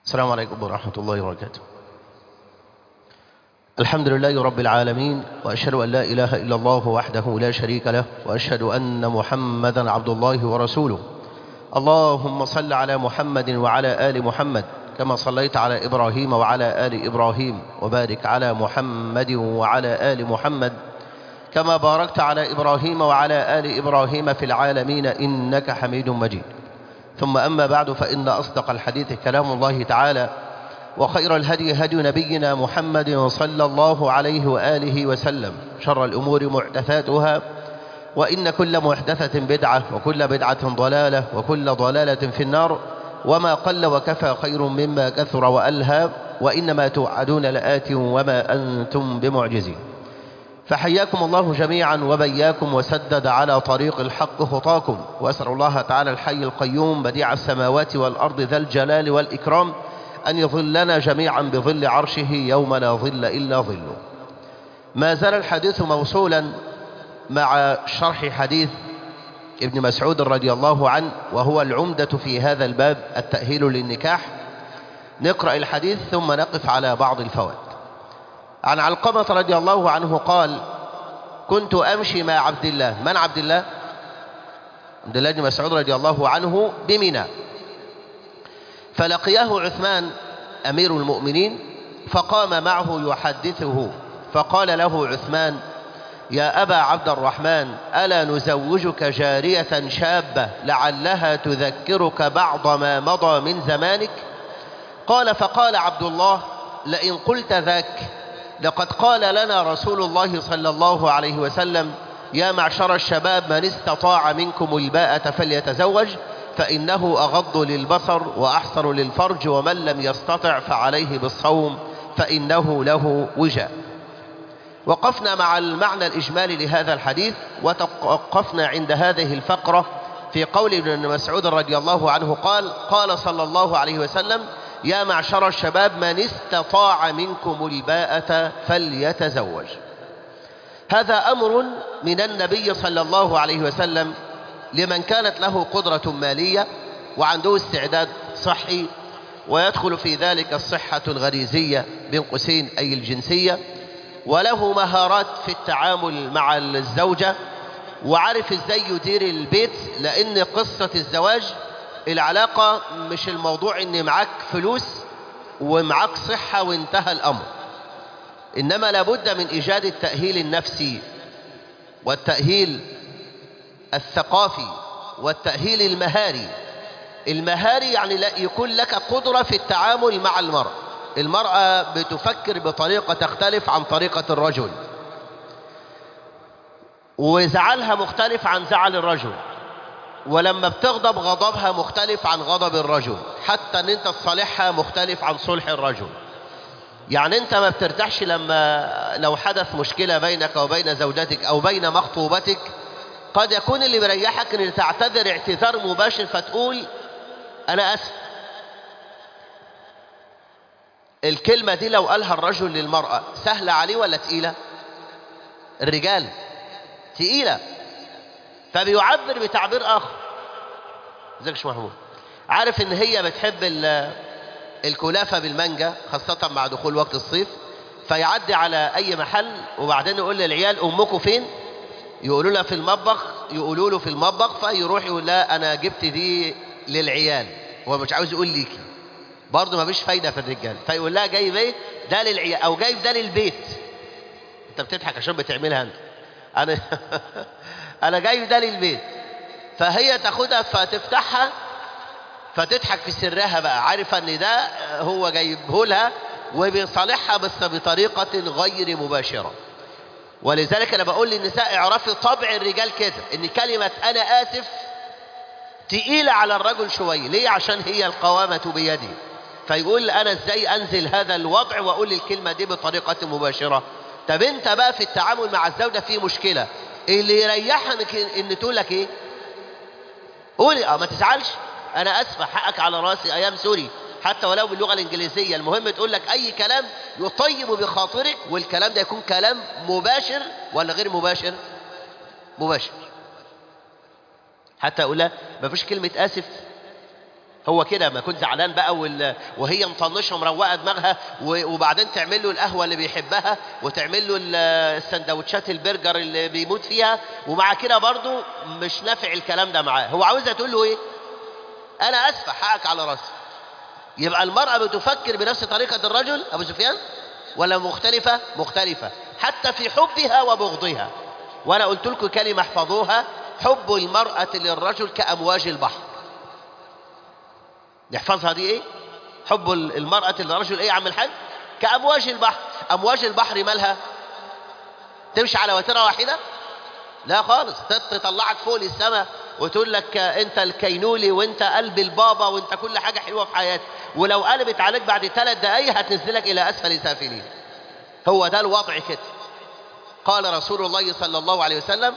السلام عليكم ورحمة الله وبركاته الحمد لله رب العالمين وأشهد أن لا إله إلا الله وحده لا شريك له وأشهد أن محمدا عبد الله ورسوله اللهم صل على محمد وعلى آل محمد كما صليت على إبراهيم وعلى آل إبراهيم وبارك على محمد وعلى آل محمد كما باركت على إبراهيم وعلى آل إبراهيم في العالمين إنك حميد مجيد ثم أما بعد فإن أصدق الحديث كلام الله تعالى وخير الهدي هدي نبينا محمد صلى الله عليه وآله وسلم شر الأمور محدثاتها وإن كل محدثة بدعة وكل بدعة ضلالة وكل ضلالة في النار وما قل وكفى خير مما كثر وألهى وإنما توعدون لآت وما أنتم بمعجزين فحياكم الله جميعا وبياكم وسدد على طريق الحق خطاكم وأسأل الله تعالى الحي القيوم بديع السماوات والأرض ذا الجلال والإكرام أن يظلنا جميعا بظل عرشه يوم لا ظل إلا ظله ما زال الحديث موصولا مع شرح حديث ابن مسعود رضي الله عنه وهو العمدة في هذا الباب التأهيل للنكاح نقرأ الحديث ثم نقف على بعض الفوائد عن علقمة رضي الله عنه قال كنت أمشي مع عبد الله من عبد الله؟ عبد الله بن مسعود رضي الله عنه بمنى فلقياه عثمان أمير المؤمنين فقام معه يحدثه فقال له عثمان يا أبا عبد الرحمن ألا نزوجك جارية شابة لعلها تذكرك بعض ما مضى من زمانك قال فقال عبد الله لئن قلت ذاك لقد قال لنا رسول الله صلى الله عليه وسلم يا معشر الشباب من استطاع منكم الباءة فليتزوج فإنه أغض للبصر وأحصر للفرج ومن لم يستطع فعليه بالصوم فإنه له وجاء وقفنا مع المعنى الإجمالي لهذا الحديث وتوقفنا عند هذه الفقرة في قول ابن مسعود رضي الله عنه قال قال صلى الله عليه وسلم يا معشر الشباب من استطاع منكم الباءة فليتزوج هذا أمر من النبي صلى الله عليه وسلم لمن كانت له قدرة مالية وعنده استعداد صحي ويدخل في ذلك الصحة الغريزية بين قوسين أي الجنسية وله مهارات في التعامل مع الزوجة وعارف ازاي يدير البيت لأن قصة الزواج العلاقة مش الموضوع ان معاك فلوس ومعاك صحة وانتهى الأمر إنما لابد من إيجاد التأهيل النفسي والتأهيل الثقافي والتأهيل المهاري المهاري يعني لا يكون لك قدرة في التعامل مع المرأة المرأة بتفكر بطريقة تختلف عن طريقة الرجل وزعلها مختلف عن زعل الرجل ولما بتغضب غضبها مختلف عن غضب الرجل حتى ان انت تصالحها مختلف عن صلح الرجل يعني انت ما بترتاحش لما لو حدث مشكلة بينك وبين زوجتك او بين مخطوبتك قد يكون اللي بيريحك ان تعتذر اعتذار مباشر فتقول انا اسف الكلمة دي لو قالها الرجل للمرأة سهلة عليه ولا تقيلة الرجال تقيلة فبيعبر بتعبير آخر ازيك يا محمود عارف ان هي بتحب الكلافة بالمانجا خاصة مع دخول وقت الصيف فيعدي على اي محل وبعدين يقول للعيال امكم فين يقولوا لها في المطبخ يقولوا له في المطبخ فيروح يقول لها انا جبت دي للعيال هو مش عاوز يقول ليكي برضه ما فيش فايدة في الرجال فيقول لها جايب ايه ده للعيال او جايب ده للبيت انت بتضحك عشان بتعملها انت انا انا جايب ده للبيت فهي تاخدها فتفتحها فتضحك في سرها بقى عارفه ان ده هو جايبه لها وبيصالحها بس بطريقه غير مباشره ولذلك انا بقول للنساء اعرفي طبع الرجال كده ان كلمه انا اسف تقيله على الرجل شويه ليه عشان هي القوامه بيدي فيقول انا ازاي انزل هذا الوضع واقول الكلمه دي بطريقه مباشره طب انت بقى في التعامل مع الزوجه في مشكله اللي يريحها انك ان تقول لك ايه قولي اه ما تزعلش انا اسفه حقك على راسي ايام سوري حتى ولو باللغه الانجليزيه المهم تقول لك اي كلام يطيب بخاطرك والكلام ده يكون كلام مباشر ولا غير مباشر مباشر حتى اقول لها ما فيش كلمه اسف هو كده ما كنت زعلان بقى وال... وهي مطنشه ومروقه دماغها و... وبعدين تعمل له القهوه اللي بيحبها وتعمل له ال- السندوتشات البرجر اللي بيموت فيها ومع كده برضه مش نافع الكلام ده معاه هو عاوزها تقول له ايه انا اسفه حقك على راسي يبقى المراه بتفكر بنفس طريقه الرجل ابو سفيان ولا مختلفه مختلفه حتى في حبها وبغضها وانا قلت لكم كلمه احفظوها حب المراه للرجل كامواج البحر نحفظها دي ايه حب المرأة للرجل ايه يا عم الحاج كأمواج البحر أمواج البحر مالها تمشي على وتيرة واحدة لا خالص تط- تطلعك فوق للسماء وتقول لك انت الكينولي وانت قلب البابا وانت كل حاجة حلوة في حياتك ولو قلبت عليك بعد ثلاث دقايق هتنزلك الى اسفل سافلين هو ده الوضع كده قال رسول الله صلى الله عليه وسلم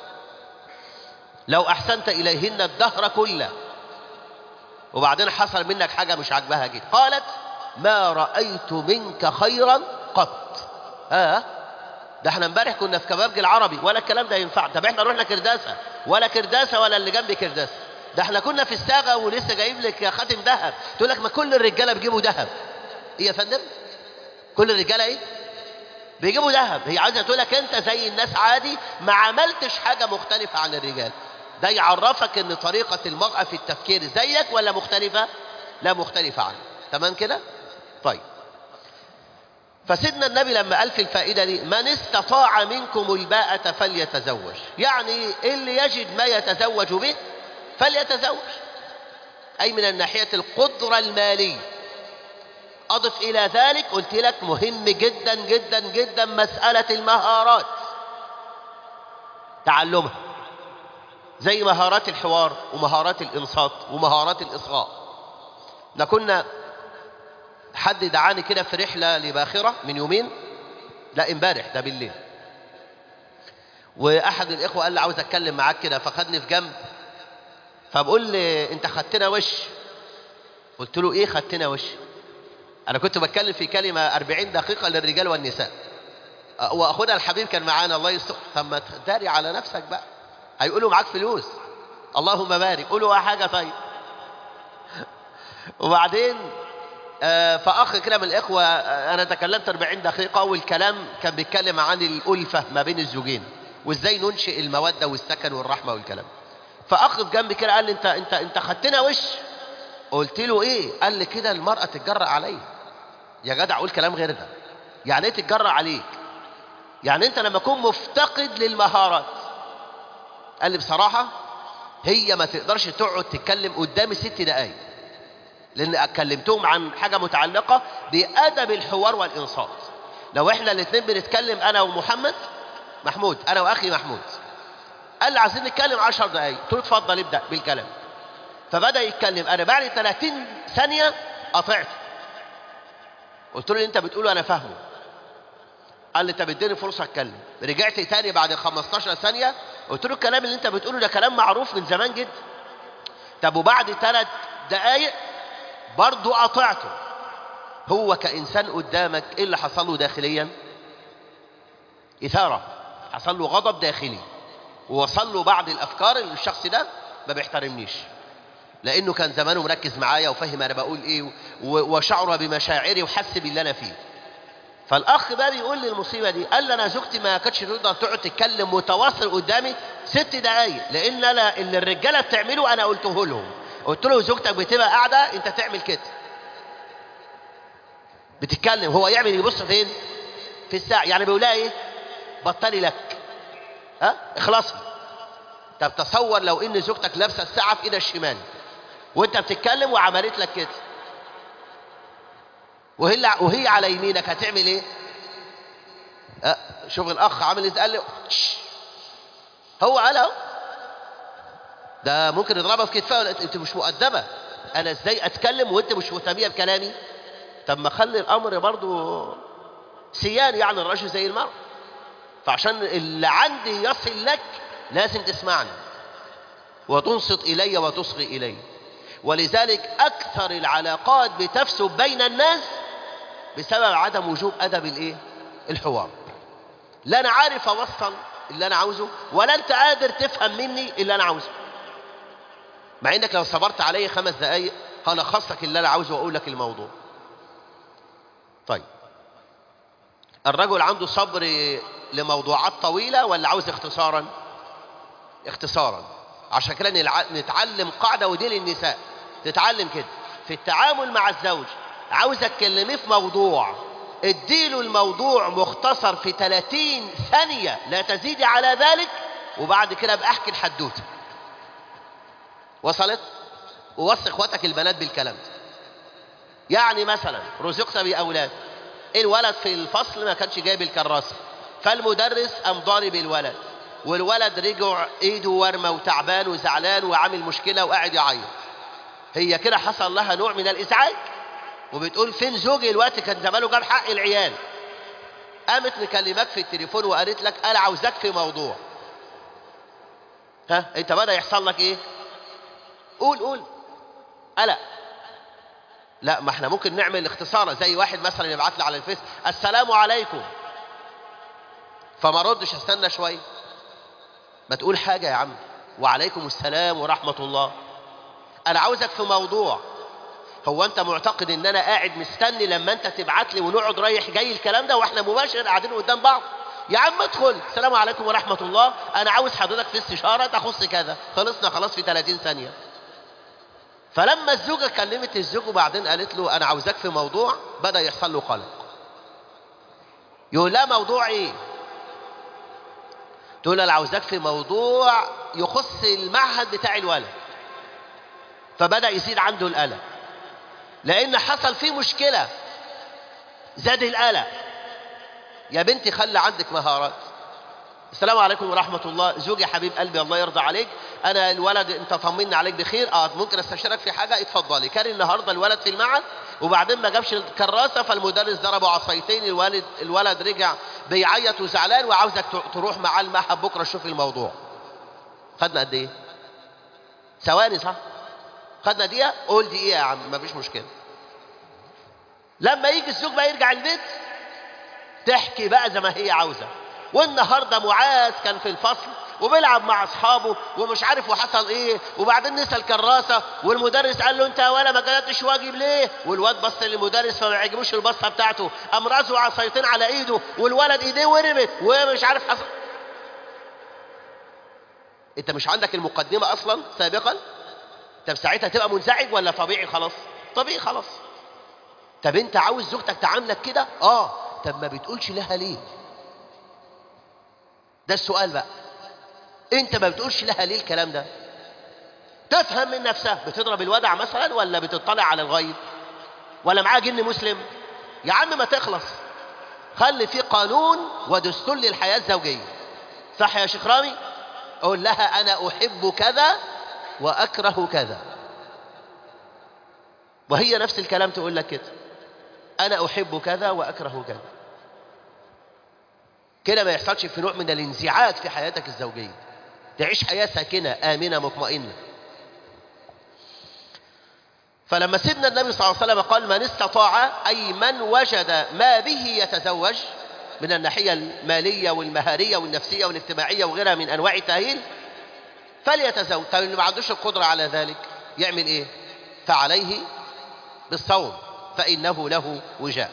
لو احسنت اليهن الدهر كله وبعدين حصل منك حاجة مش عاجباها جدا قالت ما رأيت منك خيرا قط اه ده احنا امبارح كنا في كبابجي العربي ولا الكلام ده ينفع طب احنا رحنا كرداسة ولا كرداسة ولا اللي جنب كرداسة ده احنا كنا في الساغة ولسه جايب لك خاتم ذهب تقول لك ما كل الرجالة بيجيبوا ذهب ايه يا فندم كل الرجالة ايه بيجيبوا ذهب هي عايزة تقول لك انت زي الناس عادي ما عملتش حاجة مختلفة عن الرجال ده يعرفك ان طريقة المرأة في التفكير زيك ولا مختلفة لا مختلفة عنك تمام كده طيب فسيدنا النبي لما قال في الفائدة دي من استطاع منكم الباءة فليتزوج يعني اللي يجد ما يتزوج به فليتزوج أي من الناحية القدرة المالية أضف إلى ذلك قلت لك مهم جدا جدا جدا مسألة المهارات تعلمها زي مهارات الحوار ومهارات الإنصات ومهارات الإصغاء احنا كنا حد دعاني كده في رحلة لباخرة من يومين لا امبارح ده بالليل واحد الاخوه قال لي عاوز اتكلم معاك كده فخدني في جنب فبقول لي انت خدتنا وش قلت له ايه خدتنا وش انا كنت بتكلم في كلمه 40 دقيقه للرجال والنساء أه، واخونا الحبيب كان معانا الله يستر طب ما تداري على نفسك بقى هيقولوا معاك فلوس اللهم بارك قولوا حاجه طيب وبعدين آه، فأخ كده من الإخوة آه، أنا تكلمت 40 دقيقة والكلام كان بيتكلم عن الألفة ما بين الزوجين وإزاي ننشئ المودة والسكن والرحمة والكلام فأخ في جنبي كده قال لي أنت أنت أنت خدتنا وش قلت له إيه قال لي كده المرأة تتجرأ عليا يا جدع قول كلام غير ده يعني إيه تتجرأ عليك يعني أنت لما تكون مفتقد للمهارات قال لي بصراحة هي ما تقدرش تقعد تتكلم قدامي ست دقايق لان كلمتهم عن حاجه متعلقه بادب الحوار والانصات لو احنا الاثنين بنتكلم انا ومحمد محمود انا واخي محمود قال لي عايزين نتكلم 10 دقائق قلت له اتفضل ابدا بالكلام فبدا يتكلم انا بعد 30 ثانيه قطعت قلت له اللي انت بتقوله انا فاهمه قال لي طب اديني فرصه اتكلم رجعت تاني بعد 15 ثانيه قلت له الكلام اللي انت بتقوله ده كلام معروف من زمان جدا طب وبعد ثلاث دقائق برضو قطعته هو كإنسان قدامك إيه اللي حصل له داخليا إثارة حصل له غضب داخلي ووصل له بعض الأفكار اللي الشخص ده ما بيحترمنيش لأنه كان زمانه مركز معايا وفهم أنا بقول إيه و- وشعر بمشاعري وحس باللي أنا فيه فالأخ بقى بيقول لي المصيبة دي قال لي أنا زوجتي ما كانتش تقدر تقعد تتكلم متواصل قدامي ست دقايق لأن أنا اللي الرجالة بتعمله أنا قلته لهم قلت له زوجتك بتبقى قاعدة أنت تعمل كده بتتكلم هو يعمل يبص فين في الساعة يعني بيقول لها إيه بطلي لك ها اخلصي طب تصور لو ان زوجتك لابسه الساعه في ايدها الشمال وانت بتتكلم وعملت لك كده وهي وهي على يمينك هتعمل ايه أه شوف الاخ عامل ازاي قال لي "شش". هو قال اهو ده ممكن يضربها في كتفها ولا انت مش مؤدبه انا ازاي اتكلم وانت مش مهتميه بكلامي طب ما خلي الامر برضو سيان يعني الرجل زي المرء فعشان اللي عندي يصل لك لازم تسمعني وتنصت الي وتصغي الي ولذلك اكثر العلاقات بتفسد بين الناس بسبب عدم وجوب ادب الايه الحوار لا انا عارف اوصل اللي انا عاوزه ولا انت قادر تفهم مني اللي انا عاوزه مع انك لو صبرت علي خمس دقايق هلخص لك اللي انا عاوزه واقول لك الموضوع طيب الرجل عنده صبر لموضوعات طويلة ولا عاوز اختصارا اختصارا عشان كده نلع- نتعلم قاعدة ودي للنساء تتعلم كده في التعامل مع الزوج عاوز اتكلميه في موضوع اديله الموضوع مختصر في 30 ثانية لا تزيد على ذلك وبعد كده بأحكي الحدوتة وصلت ووصي اخواتك البنات بالكلام ده يعني مثلا رزقت بأولاد الولد في الفصل ما كانش جايب الكراسة فالمدرس قام ضارب الولد والولد رجع ايده ورمه وتعبان وزعلان وعامل مشكلة وقاعد يعيط هي كده حصل لها نوع من الإزعاج وبتقول فين زوجي الوقت كان زمانه جاب حق العيال قامت مكلماك في التليفون وقالت لك انا عاوزاك في موضوع ها انت بدا يحصل لك ايه قول قول قلق لا ما احنا ممكن نعمل اختصارا زي واحد مثلا يبعت لي على الفيس السلام عليكم فما ردش استنى شويه ما تقول حاجه يا عم وعليكم السلام ورحمه الله انا عاوزك في موضوع هو انت معتقد ان انا قاعد مستني لما انت تبعت لي ونقعد رايح جاي الكلام ده واحنا مباشر قاعدين قدام بعض يا عم ادخل السلام عليكم ورحمه الله انا عاوز حضرتك في استشاره تخص كذا خلصنا خلاص في 30 ثانيه فلما الزوجة كلمت الزوج وبعدين قالت له أنا عاوزاك في موضوع بدأ يحصل له قلق يقول لها موضوع إيه؟ تقول له أنا عاوزاك في موضوع يخص المعهد بتاع الولد فبدأ يزيد عنده القلق لأن حصل فيه مشكلة زاد القلق يا بنتي خلي عندك مهارات السلام عليكم ورحمة الله زوجي حبيب قلبي الله يرضى عليك أنا الولد أنت طمني عليك بخير أه ممكن أستشيرك في حاجة اتفضلي كان النهاردة الولد في المعهد وبعدين ما جابش الكراسة فالمدرس ضربه عصايتين الولد الولد رجع بيعيط وزعلان وعاوزك تروح معاه المعهد بكرة تشوف الموضوع خدنا قد إيه؟ ثواني صح؟ خدنا دقيقة؟ قول دقيقة يا عم مفيش مشكلة لما يجي الزوج بقى يرجع البيت تحكي بقى زي ما هي عاوزة والنهاردة معاذ كان في الفصل وبيلعب مع اصحابه ومش عارف وحصل ايه وبعدين نسى الكراسه والمدرس قال له انت ولا ما كتبتش واجب ليه والواد بص للمدرس فما عجبوش البصه بتاعته قام راسه عصايتين على ايده والولد ايديه ورمت ومش عارف حصل انت مش عندك المقدمه اصلا سابقا طب ساعتها تبقى منزعج ولا طبيعي خلاص طبيعي خلاص طب انت عاوز زوجتك تعاملك كده اه طب ما بتقولش لها ليه ده السؤال بقى انت ما بتقولش لها ليه الكلام ده تفهم من نفسها بتضرب الودع مثلا ولا بتطلع على الغيب ولا معاه جن مسلم يا عم ما تخلص خلي في قانون ودستور للحياة الزوجية صح يا شيخ رامي قول لها انا احب كذا واكره كذا وهي نفس الكلام تقول لك كده انا احب كذا واكره كذا كده ما يحصلش في نوع من الانزعاج في حياتك الزوجيه تعيش حياة ساكنة آمنة مطمئنة فلما سيدنا النبي صلى الله عليه وسلم قال من استطاع أي من وجد ما به يتزوج من الناحية المالية والمهارية والنفسية والاجتماعية وغيرها من أنواع التأهيل فليتزوج طيب اللي ما عندوش القدرة على ذلك يعمل إيه فعليه بالصوم فإنه له وجاء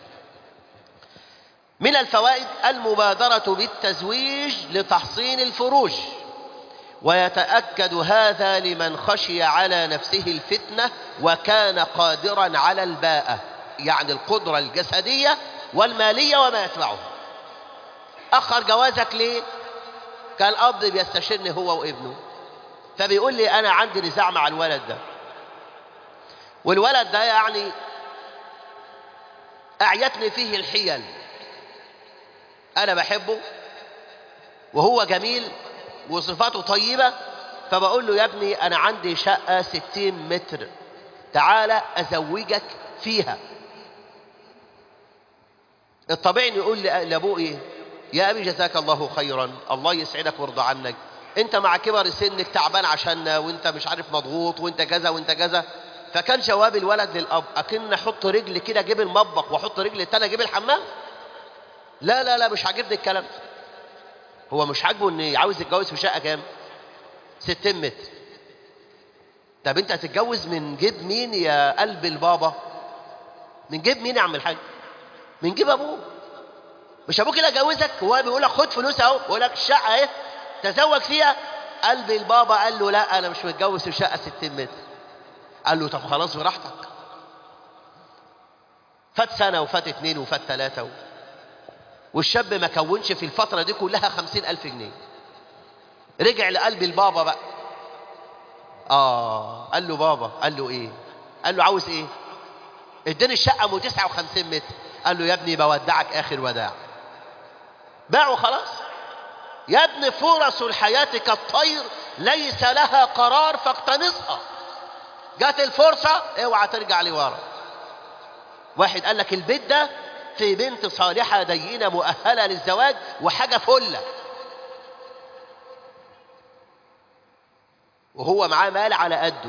من الفوائد المبادرة بالتزويج لتحصين الفروج ويتأكد هذا لمن خشي على نفسه الفتنة وكان قادرا على الباءة يعني القدرة الجسدية والمالية وما يتبعه أخر جوازك ليه كان الأب بيستشيرني هو وابنه فبيقول لي أنا عندي نزاع مع الولد ده والولد ده يعني أعيتني فيه الحيل أنا بحبه وهو جميل وصفاته طيبة فبقول له يا ابني أنا عندي شقة ستين متر تعالى أزوجك فيها الطبيعي إنه يقول لأبوه إيه يا أبي جزاك الله خيرا الله يسعدك ويرضى عنك أنت مع كبر سنك تعبان عشاننا وأنت مش عارف مضغوط وأنت كذا وأنت كذا فكان جواب الولد للأب أكن أحط رجل كده أجيب المطبخ وأحط رجل التانية أجيب الحمام لا لا لا مش عاجبني الكلام هو مش عاجبه ان عاوز يتجوز في شقه كام 60 متر طب انت هتتجوز من جيب مين يا قلب البابا من جيب مين يا عم الحاج من جيب ابوه مش ابوك اللي جوزك هو بيقول لك خد فلوس اهو بيقول لك الشقه اهي تزوج فيها قلب البابا قال له لا انا مش متجوز في شقه 60 متر قال له طب خلاص براحتك فات سنه وفات اتنين وفات ثلاثه و... والشاب ما كونش في الفتره دي كلها خمسين الف جنيه رجع لقلب البابا بقى اه قال له بابا قال له ايه قال له عاوز ايه اداني الشقه ام 59 متر قال له يا ابني بودعك اخر وداع باعوا خلاص يا ابني فرص الحياة كالطير ليس لها قرار فاقتنصها جات الفرصة اوعى ترجع لورا واحد قال لك البيت ده في بنت صالحة دينة مؤهلة للزواج وحاجة فلة وهو معاه مال على قده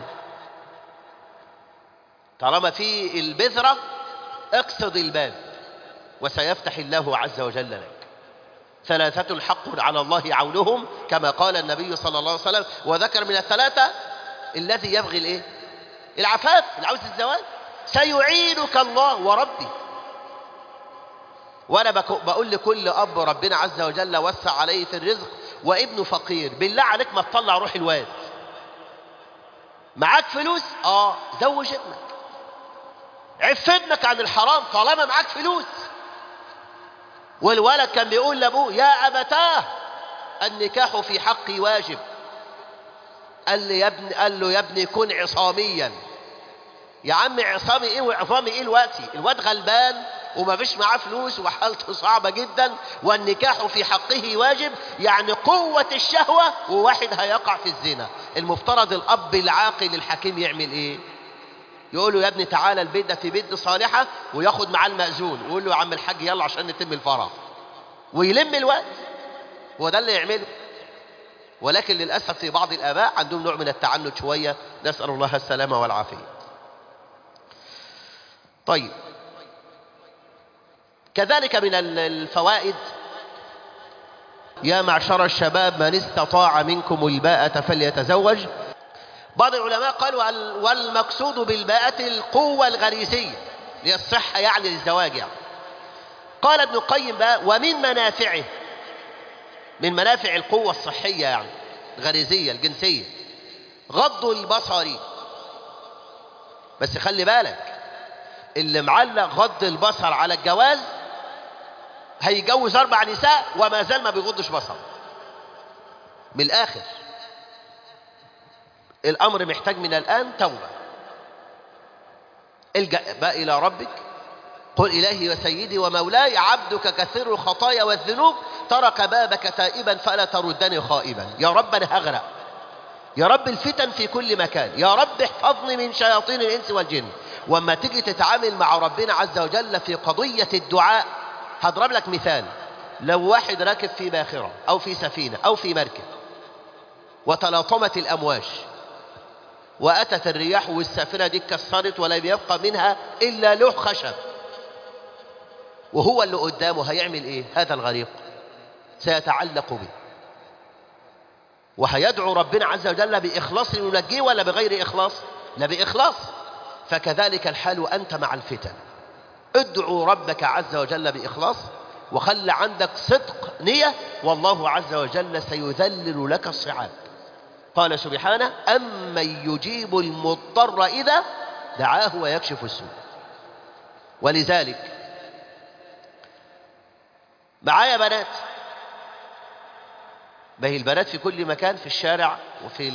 طالما في البذرة اقصد الباب وسيفتح الله عز وجل لك ثلاثة حق على الله عونهم كما قال النبي صلى الله عليه وسلم وذكر من الثلاثة الذي يبغي الايه العفاف اللي عاوز الزواج سيعينك الله وربي وانا بقول لكل اب ربنا عز وجل وسع عليه في الرزق وابنه فقير بالله عليك ما تطلع روح الواد معاك فلوس اه زوج ابنك عف ابنك عن الحرام طالما معاك فلوس والولد كان بيقول لابوه يا ابتاه النكاح في حقي واجب قال لي يا ابني قال له يا ابني كن عصاميا يا عم عصامي ايه وعظامي ايه الوقتي الواد غلبان وما فيش معاه فلوس وحالته صعبة جدا والنكاح في حقه واجب يعني قوة الشهوة وواحد هيقع في الزنا المفترض الأب العاقل الحكيم يعمل ايه يقول له يا ابني تعالى البيت ده في بنت صالحة وياخد معاه المأذون ويقول له يا عم الحاج يلا عشان نتم الفرح ويلم الوقت هو ده اللي يعمله ولكن للأسف في بعض الآباء عندهم نوع من التعنت شوية نسأل الله السلامة والعافية طيب كذلك من الفوائد يا معشر الشباب من استطاع منكم الباءة فليتزوج بعض العلماء قالوا والمقصود بالباءة القوة الغريزية للصحة يعني للزواج يعني قال ابن القيم بقى ومن منافعه من منافع القوة الصحية يعني الغريزية الجنسية غض البصر بس خلي بالك اللي معلق غض البصر على الجواز هيجوز أربع نساء وما زال ما بيغضش بصر من الآخر الأمر محتاج من الآن توبة الجأ بقى إلى ربك قل إلهي وسيدي ومولاي عبدك كثير الخطايا والذنوب ترك بابك تائبا فلا تردني خائبا يا رب أنا هغرق يا رب الفتن في كل مكان يا رب احفظني من شياطين الإنس والجن وما تيجي تتعامل مع ربنا عز وجل في قضية الدعاء هضرب لك مثال لو واحد راكب في باخرة أو في سفينة أو في مركب وتلاطمت الأمواج وأتت الرياح والسفينة دي اتكسرت ولم يبقى منها إلا لوح خشب وهو اللي قدامه هيعمل إيه هذا الغريق سيتعلق به وهيدعو ربنا عز وجل بإخلاص ينجيه ولا بغير إخلاص لا بإخلاص فكذلك الحال أنت مع الفتن ادعو ربك عز وجل بإخلاص وخل عندك صدق نية والله عز وجل سيذلل لك الصعاب قال سبحانه أمن يجيب المضطر إذا دعاه ويكشف السوء ولذلك معايا بنات ما هي البنات في كل مكان في الشارع وفي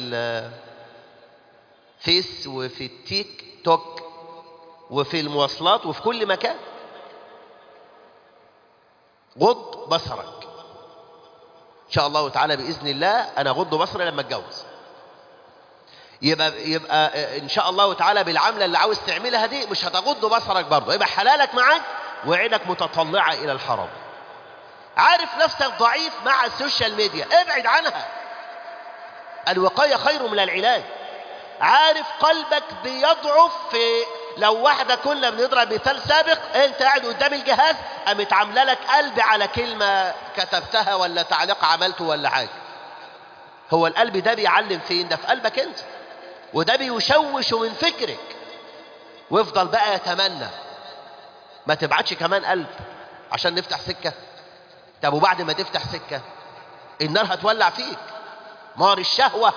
الفيس وفي التيك توك وفي المواصلات وفي كل مكان غض بصرك ان شاء الله تعالى باذن الله انا غض بصري لما اتجوز يبقى يبقى ان شاء الله تعالى بالعمله اللي عاوز تعملها دي مش هتغض بصرك برضه يبقى حلالك معاك وعينك متطلعه الى الحرام عارف نفسك ضعيف مع السوشيال ميديا ابعد عنها الوقايه خير من العلاج عارف قلبك بيضعف في لو واحدة كنا بنضرب مثال سابق انت قاعد قدام الجهاز قامت عامله لك قلب على كلمة كتبتها ولا تعليق عملته ولا حاجة هو القلب ده بيعلم فين ده في قلبك انت وده بيشوش من فكرك ويفضل بقى يتمنى ما تبعتش كمان قلب عشان نفتح سكة طب وبعد ما تفتح سكة النار هتولع فيك نار الشهوة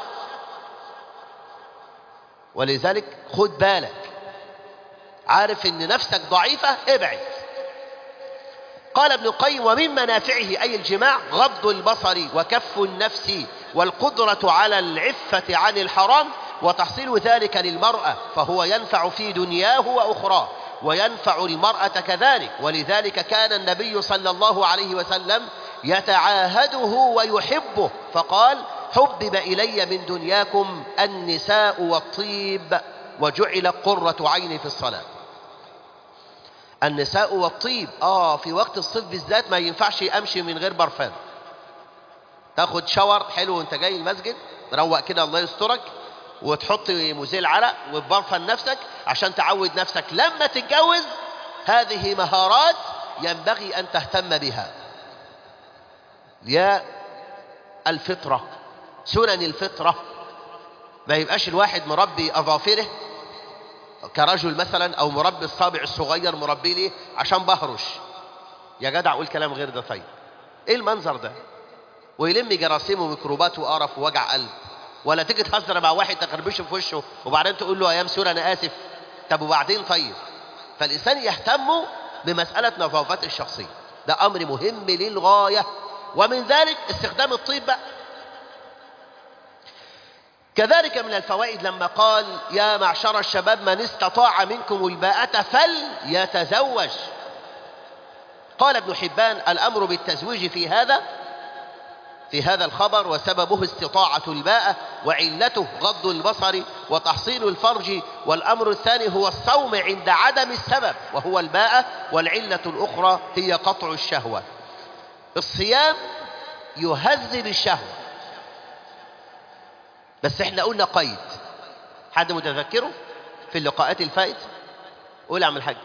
ولذلك خد بالك عارف ان نفسك ضعيفة ابعد قال ابن القيم ومن منافعه أي الجماع غض البصر وكف النفس والقدرة على العفة عن الحرام وتحصيل ذلك للمرأة فهو ينفع في دنياه وأخراه وينفع المرأة كذلك ولذلك كان النبي صلى الله عليه وسلم يتعاهده ويحبه فقال حبب إلي من دنياكم النساء والطيب وجعل قرة عيني في الصلاة النساء والطيب آه في وقت الصيف بالذات ما ينفعش أمشي من غير برفان تاخد شاور حلو وانت جاي المسجد روق كده الله يسترك وتحط مزيل عرق وتبرفن نفسك عشان تعود نفسك لما تتجوز هذه مهارات ينبغي أن تهتم بها يا الفطرة سنن الفطرة ما يبقاش الواحد مربي أظافره كرجل مثلا أو مربي الصابع الصغير مربيه ليه عشان بهرش يا جدع قول كلام غير ده طيب ايه المنظر ده ويلم جراثيم وميكروبات وقرف ووجع قلب ولا تيجي تهزر مع واحد تخربشه في وشه وبعدين تقول له ايام سورة انا اسف طب وبعدين طيب فالانسان يهتم بمسألة نظافته الشخصية ده امر مهم للغاية ومن ذلك استخدام الطيب بقى كذلك من الفوائد لما قال يا معشر الشباب من استطاع منكم الباءة فليتزوج قال ابن حبان الأمر بالتزويج في هذا في هذا الخبر وسببه استطاعة الباءة وعلته غض البصر وتحصيل الفرج والأمر الثاني هو الصوم عند عدم السبب وهو الباءة والعلة الأخرى هي قطع الشهوة الصيام يهذب الشهوة بس احنا قلنا قيد حد متذكره في اللقاءات الفائت قول يا عم الحاج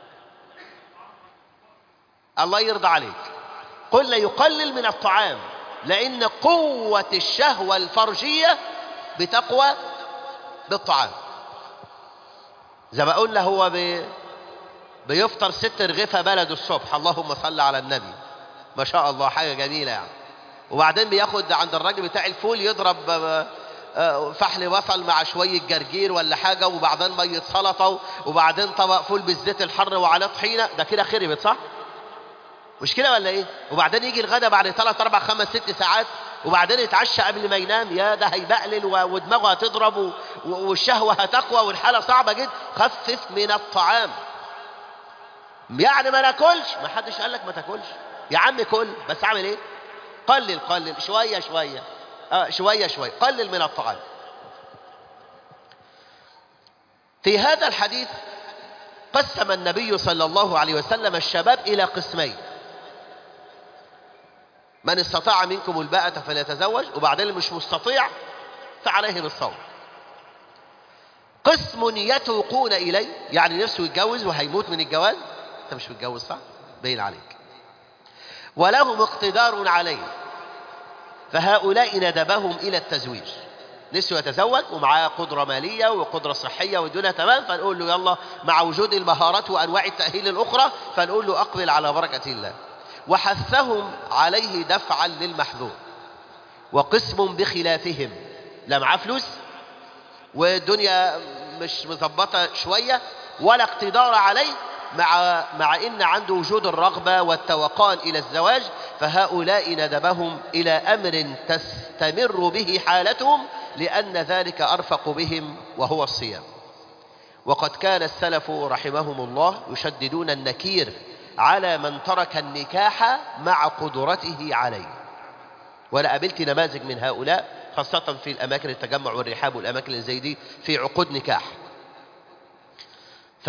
الله يرضى عليك قلنا يقلل من الطعام لأن قوة الشهوة الفرجية بتقوى بالطعام زي ما قلنا هو بي بيفطر ست رغيفة بلد الصبح اللهم صل على النبي ما شاء الله حاجة جميلة يعني وبعدين بياخد عند الراجل بتاع الفول يضرب فحل بصل مع شوية جرجير ولا حاجة وبعدين مية سلطة وبعدين طبق فول بالزيت الحر وعليه طحينة ده كده خربت صح؟ مش كده ولا ايه؟ وبعدين يجي الغدا بعد ثلاث اربع خمس ست ساعات وبعدين يتعشى قبل ما ينام يا ده هيبقلل ودماغه هتضرب والشهوة هتقوى والحالة صعبة جدا خفف من الطعام يعني ما ناكلش ما حدش قال لك ما تاكلش يا عم كل بس اعمل ايه؟ قلل قلل شوية شوية آه شوية شوية قلل من الطعام في هذا الحديث قسم النبي صلى الله عليه وسلم الشباب إلى قسمين من استطاع منكم الباءة فليتزوج وبعدين مش مستطيع فعليه بالصوم قسم يتوقون إليه يعني نفسه يتجوز وهيموت من الجواز أنت مش متجوز صح؟ باين عليك ولهم اقتدار عليه فهؤلاء ندبهم إلى التزويج نفسه يتزوج ومعاه قدرة مالية وقدرة صحية والدنيا تمام فنقول له يلا مع وجود المهارات وأنواع التأهيل الأخرى فنقول له أقبل على بركة الله وحثهم عليه دفعا للمحذور وقسم بخلافهم لا معاه فلوس والدنيا مش مظبطة شوية ولا اقتدار عليه مع مع ان عنده وجود الرغبه والتوقان الى الزواج فهؤلاء ندبهم الى امر تستمر به حالتهم لان ذلك ارفق بهم وهو الصيام وقد كان السلف رحمهم الله يشددون النكير على من ترك النكاح مع قدرته عليه وانا قابلت نماذج من هؤلاء خاصة في الأماكن التجمع والرحاب والأماكن اللي زي دي في عقود نكاح ف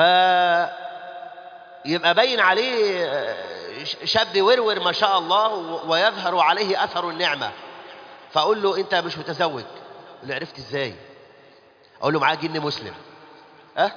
يبقى باين عليه شاب ورور ما شاء الله ويظهر عليه أثر النعمة فأقول له أنت مش متزوج اللي عرفت إزاي أقول له معاه جن مسلم أه؟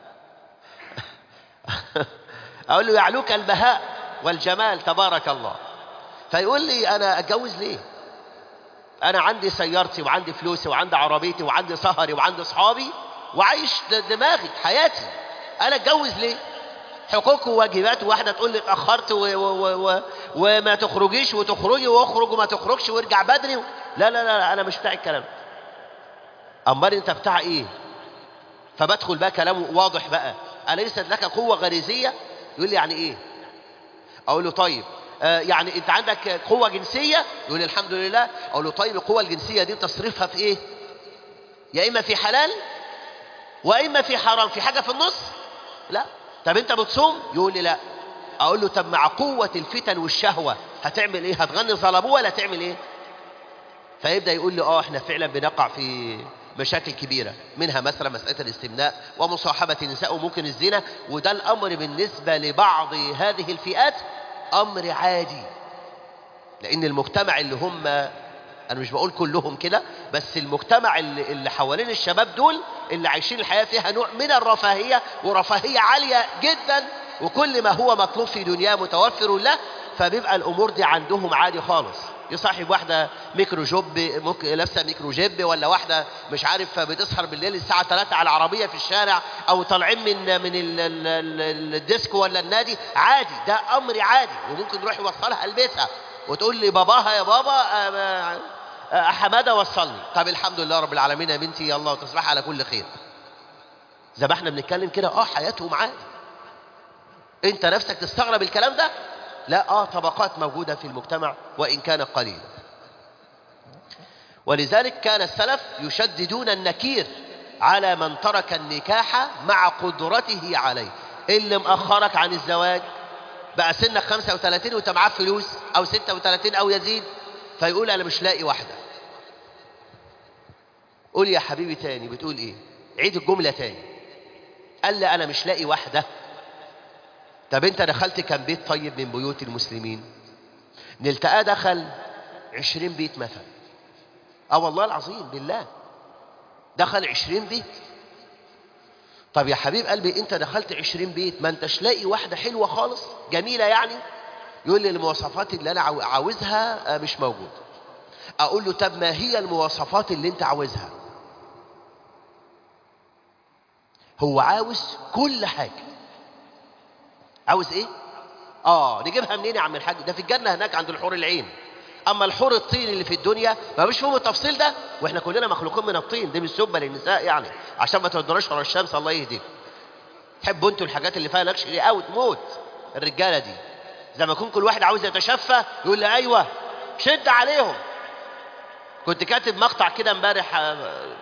أقول له يعلوك البهاء والجمال تبارك الله فيقول لي أنا أتجوز ليه انا عندي سيارتي وعندي فلوسي وعندي عربيتي وعندي سهري وعندي اصحابي وعايش د- دماغي حياتي انا اتجوز ليه حقوق وواجبات واحده تقول لي اتاخرت و... و... و... و... وما تخرجيش وتخرجي واخرج وما تخرجش وارجع بدري لا لا لا, لا انا مش بتاع الكلام امال انت بتاع ايه فبدخل بقى كلامه واضح بقى اليست لك قوه غريزيه يقول لي يعني ايه اقول له طيب آه يعني انت عندك قوه جنسيه يقول لي الحمد لله اقول له طيب القوه الجنسيه دي تصرفها في ايه يا اما في حلال واما في حرام في حاجه في النص لا طب انت بتصوم يقول لي لا اقول له طب مع قوه الفتن والشهوه هتعمل ايه هتغني ظلموه ولا هتعمل ايه فيبدا يقول لي اه احنا فعلا بنقع في مشاكل كبيره منها مثلا مساله الاستمناء ومصاحبه النساء وممكن الزنا وده الامر بالنسبه لبعض هذه الفئات امر عادي لان المجتمع اللي هم انا مش بقول كلهم كده بس المجتمع اللي, اللي حوالين الشباب دول اللي عايشين الحياه فيها نوع من الرفاهيه ورفاهيه عاليه جدا وكل ما هو مطلوب في دنياه متوفر له فبيبقى الامور دي عندهم عادي خالص يصاحب واحده ميكرو جوب ممكن لابسه ميكرو جيب ولا واحده مش عارف بتسهر بالليل الساعه 3 على العربيه في الشارع او طالعين من من ال- ال- ال- الديسكو ولا النادي عادي ده امر عادي وممكن يروح يوصلها لبيتها وتقول لي باباها يا بابا آه، آه، حماده وصلني طب الحمد لله رب العالمين يا بنتي يلا وتصبح على كل خير زي ما احنا بنتكلم كده اه حياتهم عادي انت نفسك تستغرب الكلام ده لا اه طبقات موجودة في المجتمع وإن كانت قليلة ولذلك كان السلف يشددون النكير على من ترك النكاح مع قدرته عليه اللي مأخرك عن الزواج بقى سنك 35 وانت معاه فلوس او 36 او يزيد فيقول انا مش لاقي واحدة قول يا حبيبي تاني بتقول ايه عيد الجملة تاني قال لي انا مش لاقي واحدة طب انت دخلت كم بيت طيب من بيوت المسلمين نلتقاه دخل عشرين بيت مثلا اه والله العظيم بالله دخل عشرين بيت طب يا حبيب قلبي انت دخلت عشرين بيت ما انتش لاقي واحدة حلوة خالص جميلة يعني يقول لي المواصفات اللي انا عاو- عاوزها آه، مش موجودة اقول له طب ما هي المواصفات اللي انت عاوزها هو عاوز كل حاجة عاوز ايه اه نجيبها منين يا عم الحاج ده في الجنة هناك عند الحور العين اما الحور الطين اللي في الدنيا ما مش فيهم التفصيل ده واحنا كلنا مخلوقين من الطين دي مش سبه للنساء يعني عشان ما تودناش ورا الشمس الله يهديك تحبوا انتوا الحاجات اللي فيها نكش دي اوت موت الرجاله دي زي ما يكون كل واحد عاوز يتشفى يقول لي ايوه شد عليهم كنت كاتب مقطع كده امبارح آه،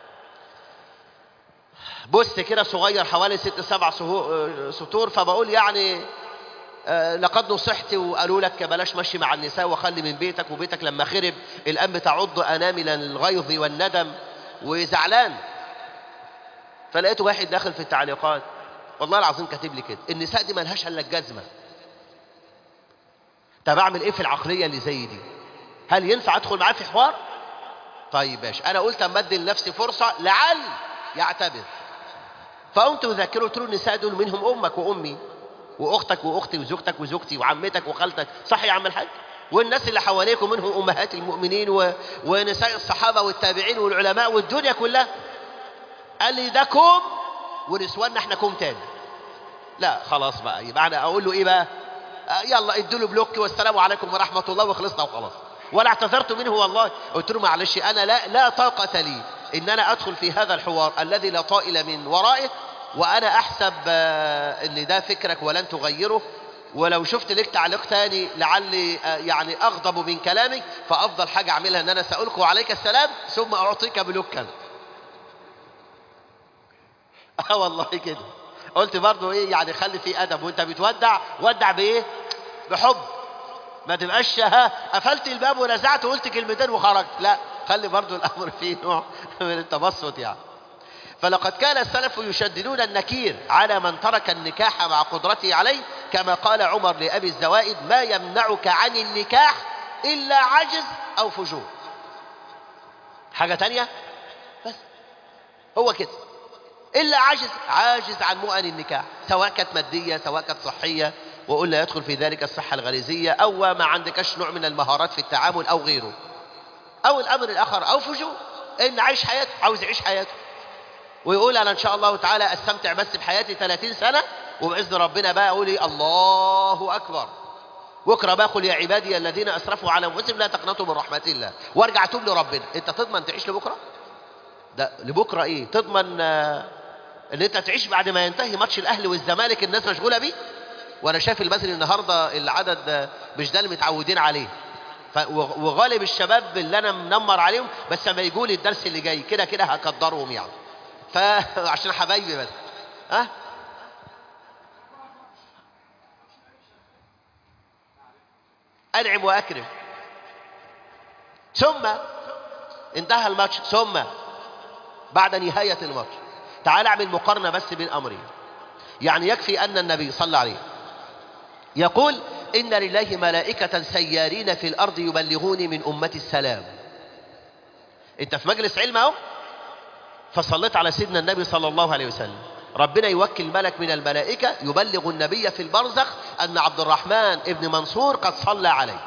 بوست كده صغير حوالي ست سبع سهو- آه، سطور فبقول يعني آه، لقد نصحت وقالوا لك بلاش مشي مع النساء وخلي من بيتك وبيتك لما خرب الآن بتعض أنامل الغيظ والندم وزعلان فلقيت واحد داخل في التعليقات والله العظيم كاتب لي كده النساء دي ملهاش الا الجزمه طب اعمل ايه في العقليه اللي زي دي هل ينفع ادخل معاه في حوار طيب ماشي انا قلت اما ادي لنفسي فرصه لعل يعتبر فقمت اذكره قلت له النساء دول منهم امك وامي واختك واختي وزوجتك وزوجتي وعمتك وخالتك صح يا عم الحاج والناس اللي حواليكم منهم امهات المؤمنين و... ونساء الصحابه والتابعين والعلماء والدنيا كلها قال لي ده كوم ونسواننا احنا كوم تاني لا خلاص بقى يبقى انا اقول له ايه بقى آه يلا ادوا له بلوك والسلام عليكم ورحمه الله وخلصنا وخلاص ولا اعتذرت منه والله قلت له معلش انا لا لا طاقه لي ان انا ادخل في هذا الحوار الذي لا طائل من ورائه وانا احسب آه، ان ده فكرك ولن تغيره ولو شفت لك تعليق تاني لعلي آه، يعني اغضب من كلامك فافضل حاجه اعملها ان انا سالك وعليك السلام ثم اعطيك بلوكا اه والله كده قلت برضو ايه يعني خلي في ادب وانت بتودع ودع بايه بحب ما تبقاش ها قفلت الباب ونزعت وقلت كلمتين وخرجت لا خلي برضو الامر فيه نوع من التبسط يعني فلقد كان السلف يشددون النكير على من ترك النكاح مع قدرته عليه كما قال عمر لأبي الزوائد ما يمنعك عن النكاح إلا عجز أو فجور حاجة تانية بس هو كده إلا عاجز عاجز عن مؤن النكاح سواء كانت مادية سواء كانت صحية وقلنا يدخل في ذلك الصحة الغريزية أو ما عندكش نوع من المهارات في التعامل أو غيره او الامر الاخر او فجور ان عايش حياته عاوز يعيش حياته ويقول انا ان شاء الله تعالى استمتع بس بحياتي 30 سنه وباذن ربنا بقى اقول إيه؟ الله اكبر بكره بقى قل يا عبادي الذين اسرفوا على انفسهم لا تقنطوا من رحمه الله وارجع توب لربنا انت تضمن تعيش لبكره ده لبكره ايه تضمن آه، ان انت تعيش بعد ما ينتهي ماتش الاهلي والزمالك الناس مشغوله بيه وانا شايف المثل النهارده العدد آه، مش ده اللي متعودين عليه ف... و- وغالب الشباب اللي انا منمر عليهم بس لما يجوا لي الدرس اللي جاي كده كده هقدرهم يعني فعشان حبايبي بس ها انعم واكرم ثم انتهى الماتش ثم بعد نهاية الماتش تعال اعمل مقارنة بس بين امرين يعني يكفي ان النبي صلى الله عليه يقول ان لله ملائكة سيارين في الارض يبلغوني من امتي السلام انت في مجلس علم اهو فصليت على سيدنا النبي صلى الله عليه وسلم ربنا يوكل ملك من الملائكة يبلغ النبي في البرزخ أن عبد الرحمن ابن منصور قد صلى عليك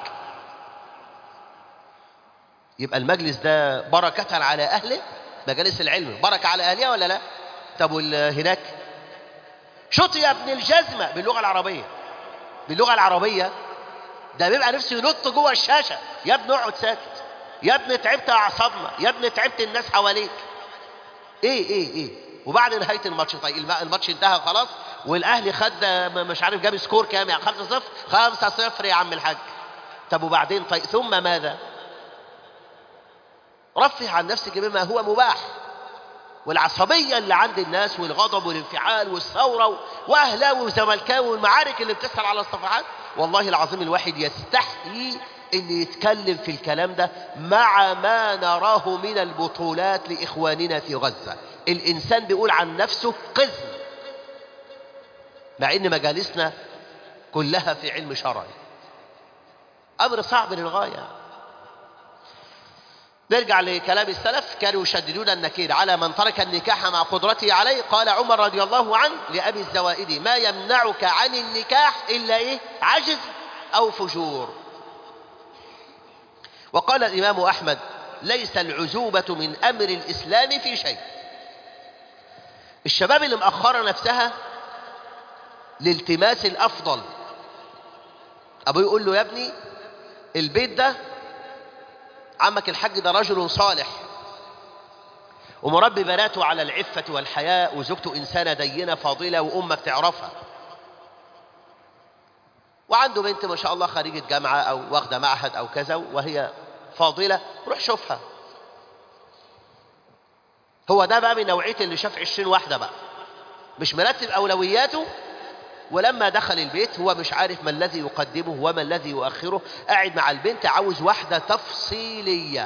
يبقى المجلس ده بركة على أهله مجالس العلم بركة على أهلها ولا لا طب وال- هناك شط يا ابن الجزمة باللغة العربية باللغة العربية ده بيبقى نفسه ينط جوه الشاشة يا ابني اقعد ساكت يا ابني تعبت أعصابنا يا ابني تعبت الناس حواليك ايه ايه ايه وبعد نهايه الماتش طيب الم- الماتش انتهى خلاص والاهلي خد م- مش عارف جاب سكور كام يعني 5 0 5 0 يا عم الحاج طب وبعدين طيب ثم ماذا رفه عن نفسك بما هو مباح والعصبية اللي عند الناس والغضب والانفعال والثورة و- وأهلاوي وزملكاوي والمعارك اللي بتسهل على الصفحات والله العظيم الواحد يستحيي ان يتكلم في الكلام ده مع ما نراه من البطولات لإخواننا في غزة الإنسان بيقول عن نفسه قزم مع ان مجالسنا كلها في علم شرعي أمر صعب للغاية نرجع لكلام السلف كانوا يشددون النكير على من ترك النكاح مع قدرته عليه قال عمر رضي الله عنه لأبي الزوائد ما يمنعك عن النكاح إلا إيه عجز أو فجور وقال الإمام أحمد ليس العزوبة من أمر الإسلام في شيء الشباب اللي مأخرة نفسها لالتماس الأفضل أبوه يقول له يا ابني البيت ده عمك الحاج ده رجل صالح ومربي بناته على العفة والحياء وزوجته إنسانة دينة فاضلة وأمك تعرفها وعنده بنت ما شاء الله خريجة جامعة أو واخدة معهد أو كذا وهي فاضلة روح شوفها هو ده بقى من نوعية اللي شاف عشرين واحدة بقى مش مرتب أولوياته ولما دخل البيت هو مش عارف ما الذي يقدمه وما الذي يؤخره قاعد مع البنت عاوز واحدة تفصيلية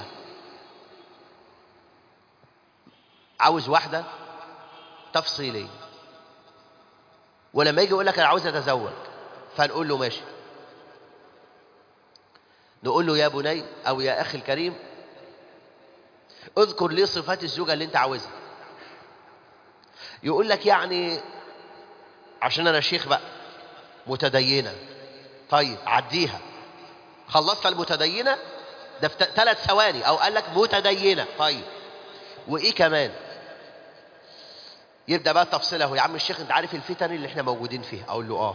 عاوز واحدة تفصيلية ولما يجي يقول لك أنا عاوز أتزوج فنقول له ماشي نقول له يا بني أو يا أخي الكريم اذكر لي صفات الزوجة اللي أنت عاوزها يقول لك يعني عشان أنا شيخ بقى متدينة طيب عديها خلصت المتدينة ده في ثلاث ثواني أو قال لك متدينة طيب وإيه كمان يبدأ بقى تفصيله يا عم الشيخ أنت عارف الفتن اللي احنا موجودين فيها أقول له آه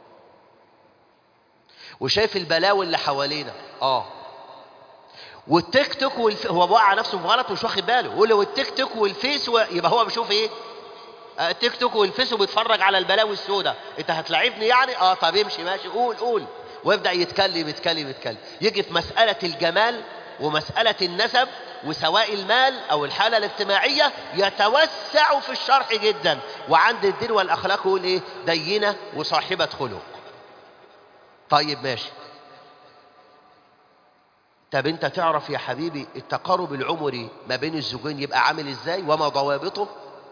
وشايف البلاوي اللي حوالينا اه والتيك توك والف... هو وقع نفسه في غلط ومش واخد باله يقول له والتيك توك والفيس و... يبقى هو بيشوف ايه آه، التيك توك والفيس وبيتفرج على البلاوي السوداء انت هتلاعبني يعني اه طب امشي ماشي قول قول ويبدا يتكلم يتكلم يتكلم يجي في مساله الجمال ومساله النسب وسواء المال او الحاله الاجتماعيه يتوسع في الشرح جدا وعند الدين والاخلاق يقول ايه دينه وصاحبه خلق طيب ماشي طب انت تعرف يا حبيبي التقارب العمري ما بين الزوجين يبقى عامل ازاي وما ضوابطه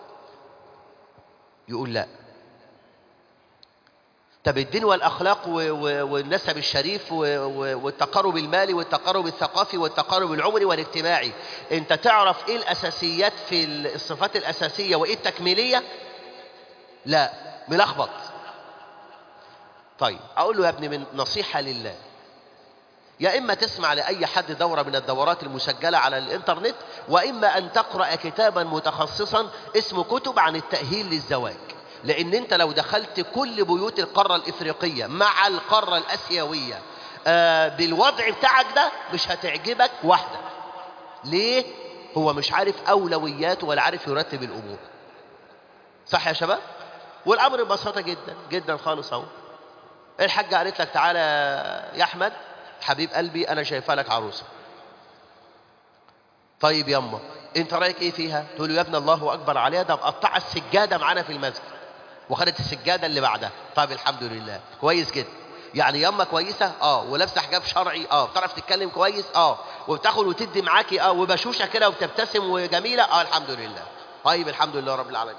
يقول لا طب الدين والاخلاق و- و- والنسب الشريف و- و- والتقارب المالي والتقارب الثقافي والتقارب العمري والاجتماعي انت تعرف ايه الاساسيات في الصفات الاساسيه وايه التكميليه لا ملخبط طيب اقول له يا ابني من نصيحه لله يا إما تسمع لأي حد دورة من الدورات المسجلة على الإنترنت وإما أن تقرأ كتابا متخصصا اسمه كتب عن التأهيل للزواج لأن أنت لو دخلت كل بيوت القارة الإفريقية مع القارة الأسيوية آه بالوضع بتاعك ده مش هتعجبك واحدة ليه؟ هو مش عارف أولوياته ولا عارف يرتب الأمور صح يا شباب؟ والأمر ببساطة جدا جدا خالص أهو الحاجة قالت لك تعالى يا أحمد حبيب قلبي أنا شايفها لك عروسة طيب يما انت رايك ايه فيها تقول له يا ابن الله اكبر عليها ده مقطعه السجاده معانا في المسجد وخدت السجاده اللي بعدها طيب الحمد لله كويس جدا يعني يما كويسه اه ولابسه حجاب شرعي اه بتعرف تتكلم كويس اه وبتاخد وتدي معاكي اه وبشوشه كده وبتبتسم وجميله اه الحمد لله طيب الحمد لله رب العالمين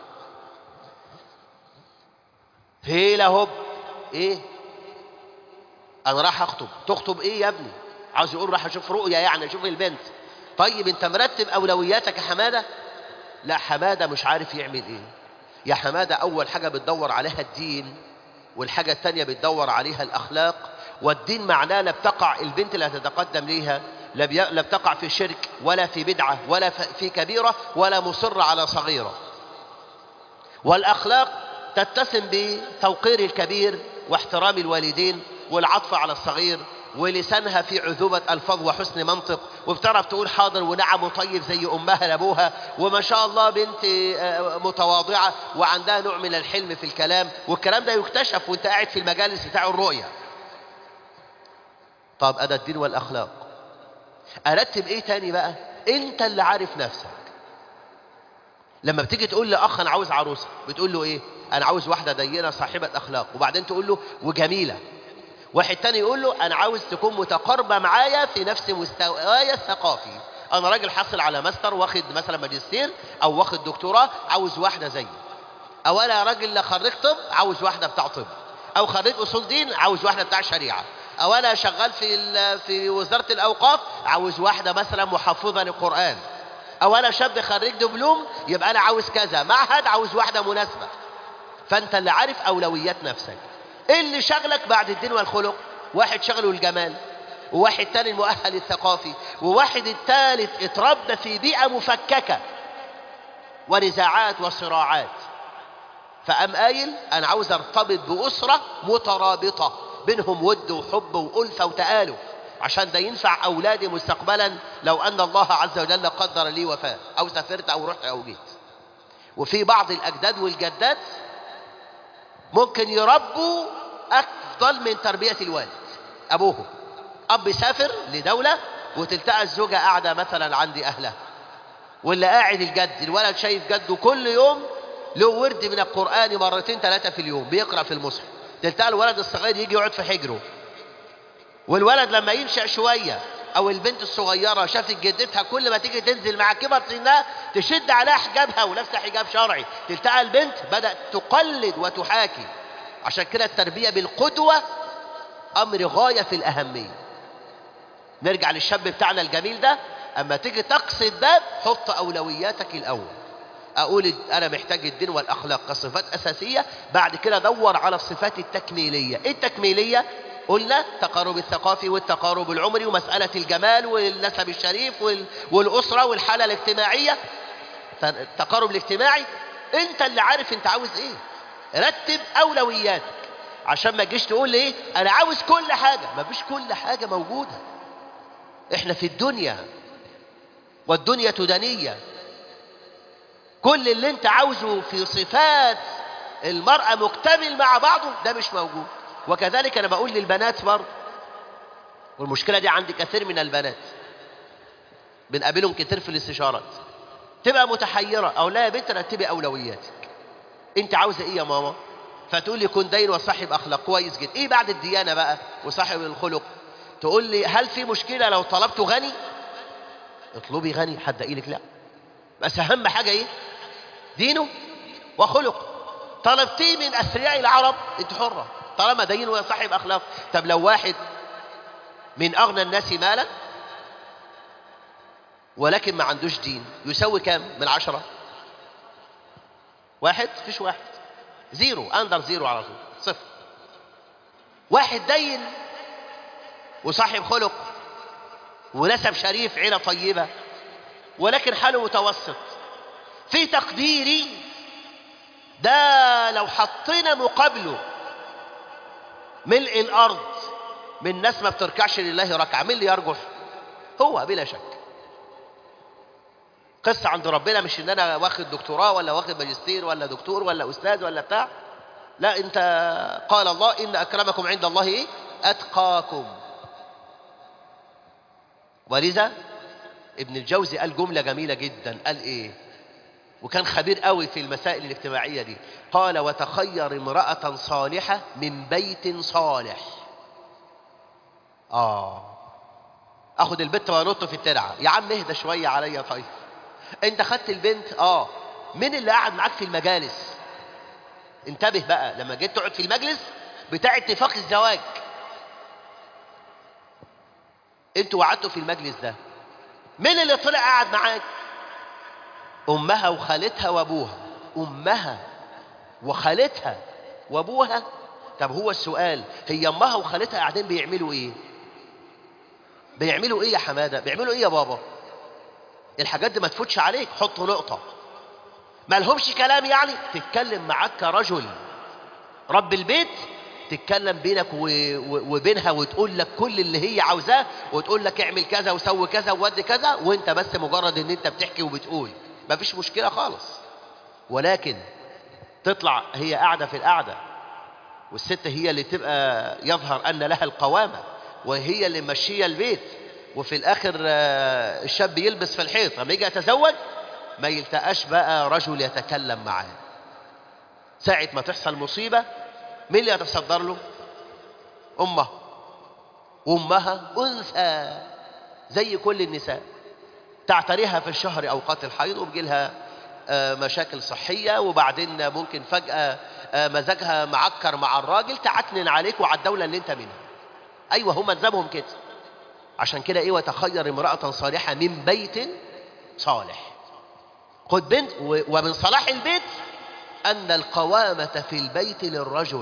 هيلا هوب ايه انا راح اخطب تخطب ايه يا ابني عاوز يقول راح اشوف رؤيا يعني اشوف البنت طيب انت مرتب اولوياتك يا حماده لا حماده مش عارف يعمل ايه يا حماده اول حاجه بتدور عليها الدين والحاجه الثانيه بتدور عليها الاخلاق والدين معناه لا بتقع البنت اللي هتتقدم ليها لا بي- لا بتقع في شرك ولا في بدعه ولا ف- في كبيره ولا مصر على صغيره والاخلاق تتسم بتوقير الكبير واحترام الوالدين والعطف على الصغير ولسانها في عذوبة ألفاظ وحسن منطق وبتعرف تقول حاضر ونعم وطيب زي أمها لأبوها وما شاء الله بنت آه، متواضعة وعندها نوع من الحلم في الكلام والكلام ده يكتشف وانت قاعد في المجالس بتاع الرؤية طب أدا الدين والأخلاق أرتب إيه تاني بقى أنت اللي عارف نفسك لما بتيجي تقول لأخ أنا عاوز عروسة بتقول له إيه أنا عاوز واحدة دينة صاحبة أخلاق وبعدين تقول له وجميلة واحد تاني يقول له انا عاوز تكون متقاربه معايا في نفس مستواي الثقافي انا راجل حاصل على ماستر واخد مثلا ماجستير او واخد دكتوراه عاوز واحده زيي او انا راجل لا خريج طب عاوز واحده بتاع طب او خريج اصول دين عاوز واحده بتاع شريعه او انا شغال في ال- في وزاره الاوقاف عاوز واحده مثلا محفظه للقران او انا شاب خريج دبلوم يبقى انا عاوز كذا معهد عاوز واحده مناسبه فانت اللي عارف اولويات نفسك ايه اللي شغلك بعد الدين والخلق واحد شغله الجمال وواحد تاني المؤهل الثقافي وواحد الثالث اتربى في بيئة مفككة ونزاعات وصراعات فقام قايل انا عاوز ارتبط بأسرة مترابطة بينهم ود وحب وألفة وتآلف عشان ده ينفع أولادي مستقبلا لو أن الله عز وجل قدر لي وفاة أو سافرت أو رحت أو جيت وفي بعض الأجداد والجدات ممكن يربوا أفضل من تربية الوالد أبوهم أب سافر لدولة وتلتقى الزوجة قاعدة مثلا عند أهلها واللي قاعد الجد الولد شايف جده كل يوم له ورد من القرآن مرتين ثلاثة في اليوم بيقرأ في المصحف تلتقى الولد الصغير يجي يقعد في حجره والولد لما ينشأ شوية أو البنت الصغيرة شافت جدتها كل ما تيجي تنزل مع كبر سنها تشد عليها حجابها ولابسة حجاب شرعي تلتقى البنت بدأت تقلد وتحاكي عشان كده التربية بالقدوة أمر غاية في الأهمية نرجع للشاب بتاعنا الجميل ده أما تيجي تقصد باب حط أولوياتك الأول أقول أنا محتاج الدين والأخلاق كصفات أساسية بعد كده دور على الصفات التكميلية إيه التكميلية؟ قلنا التقارب الثقافي والتقارب العمري ومسألة الجمال والنسب الشريف وال- والأسرة والحالة الاجتماعية التقارب الاجتماعي انت اللي عارف انت عاوز ايه رتب اولوياتك عشان ما تجيش تقول لي ايه انا عاوز كل حاجه ما فيش كل حاجه موجوده احنا في الدنيا والدنيا دنيه كل اللي انت عاوزه في صفات المرأة مكتمل مع بعضه ده مش موجود وكذلك انا بقول للبنات برضه والمشكلة دي عند كثير من البنات بنقابلهم كتير في الاستشارات تبقى متحيرة او لا يا بنت رتبي اولوياتك انت عاوزة ايه يا ماما فتقول لي كن دين وصاحب اخلاق كويس جدا ايه بعد الديانة بقى وصاحب الخلق تقول لي هل في مشكلة لو طلبته غني اطلبي غني حد قايلك لا بس اهم حاجة ايه دينه وخلقه طلبتيه من اثرياء العرب انت حرة طالما دين وصاحب اخلاق طب لو واحد من اغنى الناس مالا ولكن ما عندوش دين يساوي كام من عشرة واحد فيش واحد زيرو اندر زيرو على طول صفر واحد دين وصاحب خلق ونسب شريف عيلة طيبة ولكن حاله متوسط في تقديري ده لو حطينا مقابله ملء الأرض من ناس ما بتركعش لله ركعة مين اللي يرجح هو بلا شك قصة عند ربنا مش ان انا واخد دكتوراه ولا واخد ماجستير ولا دكتور ولا استاذ ولا بتاع لا انت قال الله ان اكرمكم عند الله ايه اتقاكم ولذا ابن الجوزي قال جملة جميلة جدا قال ايه وكان خبير قوي في المسائل الاجتماعية دي قال وتخير امرأة صالحة من بيت صالح اه اخد البت وانط في الترعة يا عم اهدى شوية عليا طيب انت خدت البنت اه مين اللي قاعد معاك في المجالس انتبه بقى لما جيت تقعد في المجلس بتاع اتفاق الزواج انتوا وعدتوا في المجلس ده مين اللي طلع قاعد معاك امها وخالتها وابوها امها وخالتها وابوها طب هو السؤال هي امها وخالتها قاعدين بيعملوا ايه بيعملوا ايه يا حماده بيعملوا ايه يا بابا الحاجات دي ما تفوتش عليك حط نقطه ما لهمش كلام يعني تتكلم معاك كرجل رب البيت تتكلم بينك و... و... وبينها وتقول لك كل اللي هي عاوزاه وتقول لك اعمل كذا وسوي كذا وودي كذا وانت بس مجرد ان انت بتحكي وبتقول ما فيش مشكلة خالص ولكن تطلع هي قاعدة في القعدة والست هي اللي تبقى يظهر أن لها القوامة وهي اللي ماشية البيت وفي الآخر آه، الشاب يلبس في الحيط لما يجي يتزوج ما يلتقاش بقى رجل يتكلم معاه ساعة ما تحصل مصيبة مين اللي يتصدر له أمه أمها أنثى زي كل النساء تعتريها في الشهر أوقات الحيض وبيجي لها آه، مشاكل صحية وبعدين ممكن فجأة آه، مزاجها معكر مع الراجل تعتنن عليك وعلى الدولة اللي انت منها أيوة هم مذهبهم كده عشان كده ايه وتخير امرأة صالحة من بيت صالح خد بنت و- ومن صلاح البيت أن القوامة في البيت للرجل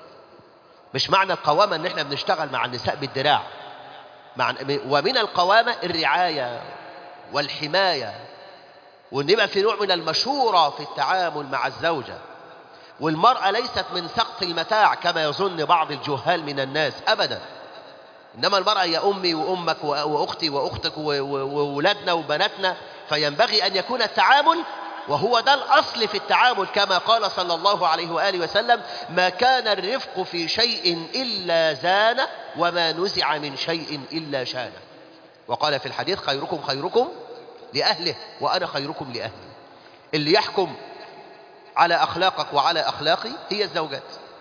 مش معنى القوامة ان احنا بنشتغل مع النساء بالدراع مع ومن القوامة الرعاية والحماية وان يبقى في نوع من المشورة في التعامل مع الزوجة والمرأة ليست من سقط المتاع كما يظن بعض الجهال من الناس أبدا إنما المرأة هي أمي وأمك و- وأختي وأختك و- و- وولادنا وبناتنا فينبغي أن يكون التعامل وهو ده الأصل في التعامل كما قال صلى الله عليه وآله وسلم ما كان الرفق في شيء إلا زانه وما نزع من شيء إلا شانه وقال في الحديث خيركم خيركم لأهله وأنا خيركم لأهلي اللي يحكم على أخلاقك وعلى أخلاقي هي الزوجات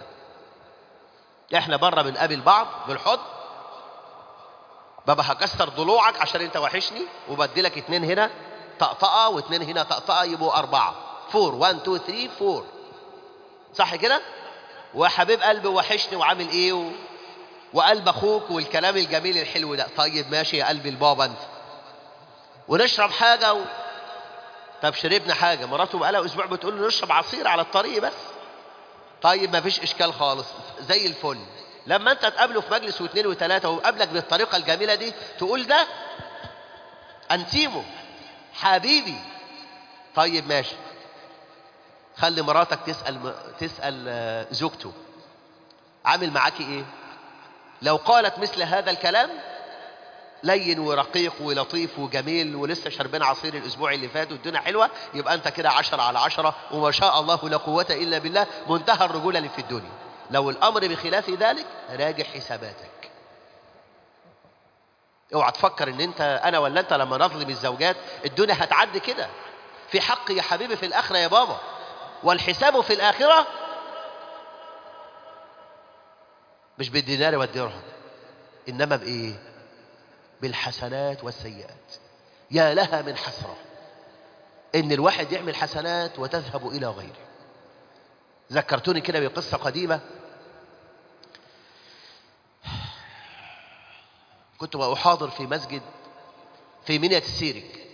احنا بره بنقابل بعض بالحضن بابا هكسر ضلوعك عشان انت وحشني وبديلك اتنين هنا طقطقه واتنين هنا طقطقه يبقوا اربعه فور 1 2 3 4 صح كده وحبيب قلبي وحشني وعامل ايه و... وقلب اخوك والكلام الجميل الحلو ده طيب ماشي يا قلبي البابا انت ونشرب حاجه و... طب شربنا حاجه مراته بقالها اسبوع بتقول له نشرب عصير على الطريق بس طيب ما فيش اشكال خالص زي الفل لما انت تقابله في مجلس واثنين وثلاثه وقابلك بالطريقه الجميله دي تقول ده انتيمو حبيبي طيب ماشي خلي مراتك تسال تسال آه، زوجته عامل معاكي ايه لو قالت مثل هذا الكلام لين ورقيق ولطيف وجميل ولسه شربين عصير الاسبوع اللي فات والدنيا حلوه يبقى انت كده عشرة على عشرة وما شاء الله لا قوه الا بالله منتهى الرجوله اللي في الدنيا لو الامر بخلاف ذلك راجع حساباتك اوعى تفكر ان انت انا ولا انت لما نظلم الزوجات الدنيا هتعدي كده في حق يا حبيبي في الاخره يا بابا والحساب في الاخره مش بالدينار والدرهم انما بايه بالحسنات والسيئات يا لها من حسره ان الواحد يعمل حسنات وتذهب الى غيره ذكرتوني كده بقصه قديمه كنت أحاضر في مسجد في منية السيرك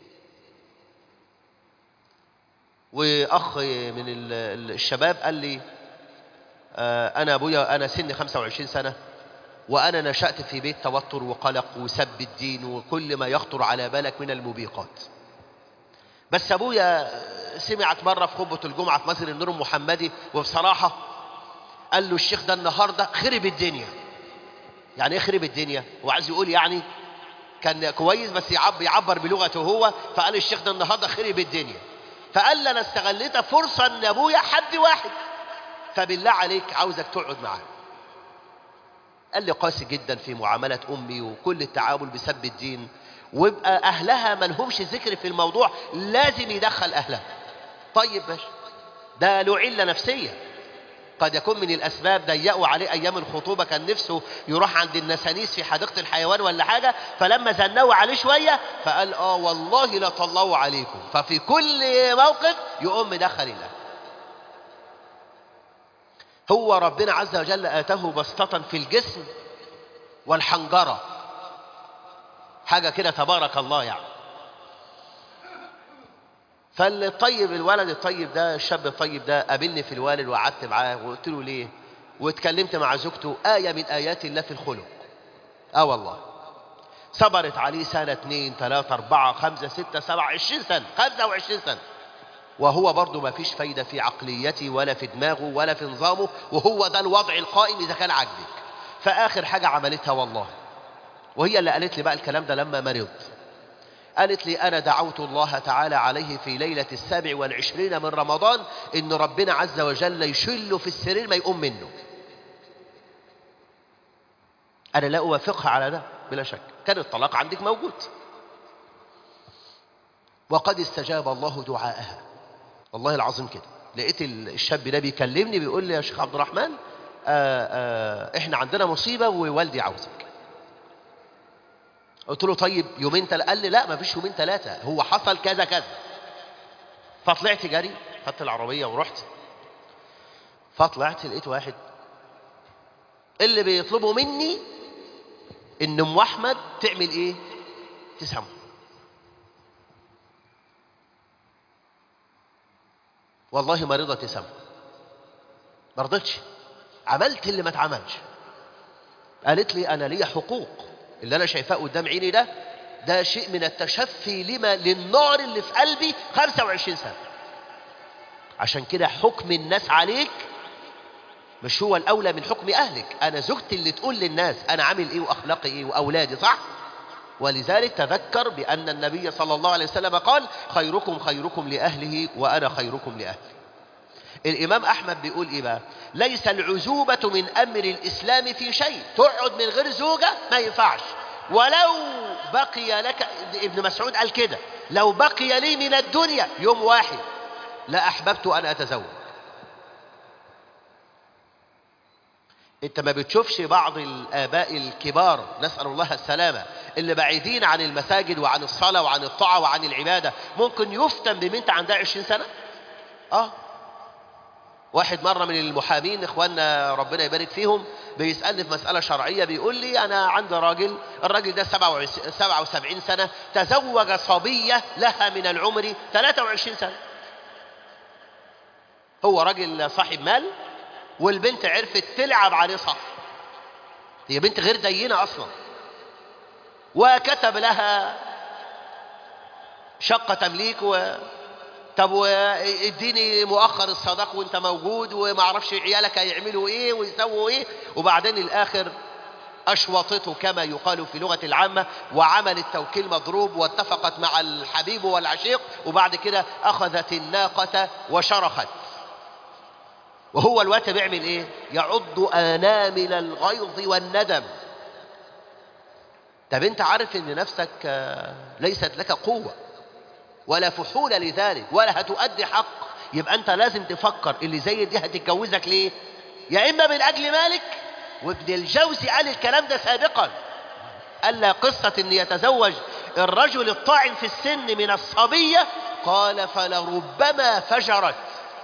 وأخ من ال- ال- الشباب قال لي آه، أنا أبويا أنا سني 25 سنة وأنا نشأت في بيت توتر وقلق وسب الدين وكل ما يخطر على بالك من الموبقات بس أبويا سمعت مرة في خطبة الجمعة في مسجد النور المحمدي وبصراحة قال له الشيخ ده النهاردة خرب الدنيا يعني ايه خرب الدنيا وعايز يقول يعني كان كويس بس يعب يعبر بلغته هو فقال الشيخ ده النهارده خرب الدنيا فقال لي انا استغليت فرصه ان ابويا حد واحد فبالله عليك عاوزك تقعد معاه قال لي قاسي جدا في معامله امي وكل التعامل بسب الدين ويبقى اهلها ما لهمش ذكر في الموضوع لازم يدخل اهلها طيب باشا ده له عله نفسيه قد يكون من الاسباب ضيقوا عليه ايام الخطوبه كان نفسه يروح عند النسانيس في حديقه الحيوان ولا حاجه فلما زنوا عليه شويه فقال اه والله لطلعوا عليكم ففي كل موقف يقوم مدخل الله هو ربنا عز وجل اتاه بسطه في الجسم والحنجره حاجه كده تبارك الله يعني فالطيب الولد الطيب ده الشاب الطيب ده قابلني في الوالد وقعدت معاه وقلت له ليه واتكلمت مع زوجته آية من آيات الله في الخلق اه والله صبرت عليه سنة اتنين تلاتة أربعة خمسة ستة سبعة عشرين سنة خمسة وعشرين سنة وهو برضه ما فيش فايدة في عقليته ولا في دماغه ولا في نظامه وهو ده الوضع القائم إذا كان عاجبك فآخر حاجة عملتها والله وهي اللي قالت لي بقى الكلام ده لما مرضت قالت لي أنا دعوت الله تعالى عليه في ليلة السابع والعشرين من رمضان إن ربنا عز وجل يشله في السرير ما يقوم منه أنا لا أوافقها على ده بلا شك كان الطلاق عندك موجود وقد استجاب الله دعاءها والله العظيم كده لقيت الشاب ده بيكلمني بيقول لي يا شيخ عبد الرحمن آآ آآ احنا عندنا مصيبة ووالدي عاوزك قلت له طيب يومين تل... قال لي لا ما فيش يومين ثلاثة هو حصل كذا كذا فطلعت جري خدت العربية ورحت فطلعت لقيت واحد اللي بيطلبوا مني ان ام احمد تعمل ايه تسامحه والله ما رضت تسامحه ما رضتش عملت اللي ما اتعملش قالت لي انا ليا حقوق اللي انا شايفاه قدام عيني ده ده شيء من التشفي لما للنار اللي في قلبي 25 سنه عشان كده حكم الناس عليك مش هو الاولى من حكم اهلك انا زوجتي اللي تقول للناس انا عامل ايه واخلاقي ايه واولادي صح ولذلك تذكر بان النبي صلى الله عليه وسلم قال خيركم خيركم لاهله وانا خيركم لاهلي الامام احمد بيقول ايه بقى ليس العزوبه من امر الاسلام في شيء تقعد من غير زوجه ما ينفعش ولو بقي لك ابن مسعود قال كده لو بقي لي من الدنيا يوم واحد لا احببت ان اتزوج انت ما بتشوفش بعض الاباء الكبار نسال الله السلامه اللي بعيدين عن المساجد وعن الصلاه وعن الطاعه وعن العباده ممكن يفتن ببنت عندها 20 سنه اه واحد مرة من المحامين اخواننا ربنا يبارك فيهم بيسألني في مسألة شرعية بيقول لي أنا عندي راجل الراجل ده 77 سنة تزوج صبية لها من العمر 23 سنة هو راجل صاحب مال والبنت عرفت تلعب عليه صح هي بنت غير دينة أصلا وكتب لها شقة تمليك و طب واديني مؤخر الصداق وانت موجود وما اعرفش عيالك هيعملوا ايه ويسووا ايه وبعدين الاخر اشوطته كما يقال في لغه العامه وعملت توكيل مضروب واتفقت مع الحبيب والعشيق وبعد كده اخذت الناقه وشرخت وهو الوقت بيعمل ايه يعض انامل الغيظ والندم طب انت عارف ان نفسك ليست لك قوه ولا فحول لذلك ولا هتؤدي حق يبقى انت لازم تفكر اللي زي دي هتتجوزك ليه يا اما من اجل مالك وابن الجوزي قال الكلام ده سابقا قال لا قصة ان يتزوج الرجل الطاعن في السن من الصبية قال فلربما فجرت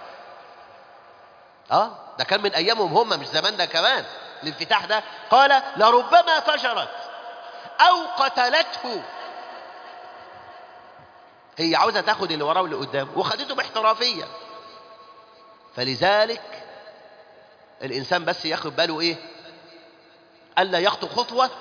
اه ده كان من ايامهم هم مش زماننا كمان الانفتاح ده قال لربما فجرت او قتلته هي عاوزة تاخد اللي وراه واللي قدامه وخدته باحترافية فلذلك الإنسان بس ياخد باله إيه ألا يخطو خطوة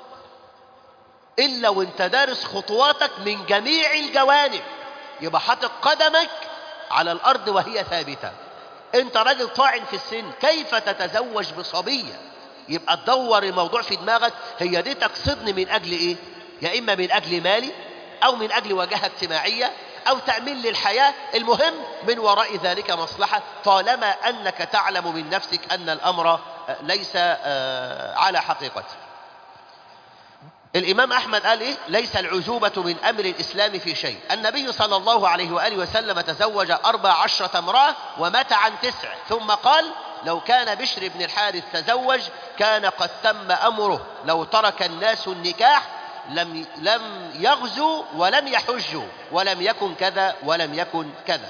إلا وانت دارس خطواتك من جميع الجوانب يبقى حاطط قدمك على الأرض وهي ثابتة انت راجل طاعن في السن كيف تتزوج بصبية يبقى تدور الموضوع في دماغك هي دي تقصدني من أجل إيه يا إما من أجل مالي أو من أجل واجهة اجتماعية أو تأمين للحياة المهم من وراء ذلك مصلحة طالما أنك تعلم من نفسك أن الأمر ليس على حقيقته الإمام أحمد قال إيه؟ ليس العزوبة من أمر الإسلام في شيء النبي صلى الله عليه وآله وسلم تزوج أربع عشرة امرأة ومات عن تسع ثم قال لو كان بشر بن الحارث تزوج كان قد تم أمره لو ترك الناس النكاح لم لم يغزوا ولم يحجوا ولم يكن كذا ولم يكن كذا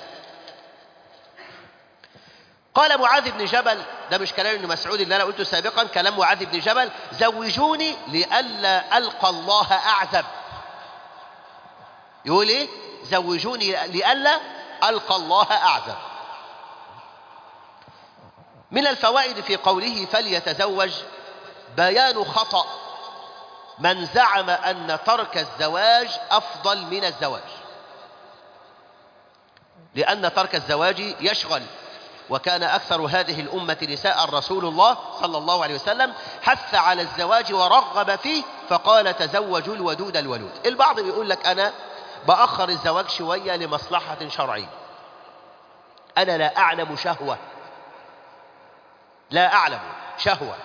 قال معاذ بن جبل ده مش كلام ابن مسعود اللي انا قلته سابقا كلام معاذ بن جبل زوجوني لئلا القى الله اعزب يقول ايه زوجوني لئلا القى الله اعزب من الفوائد في قوله فليتزوج بيان خطأ من زعم أن ترك الزواج أفضل من الزواج لأن ترك الزواج يشغل وكان أكثر هذه الأمة نساء رسول الله صلى الله عليه وسلم حث على الزواج ورغب فيه فقال تزوجوا الودود الولود البعض بيقول لك أنا بأخر الزواج شوية لمصلحة شرعية أنا لا أعلم شهوة لا أعلم شهوة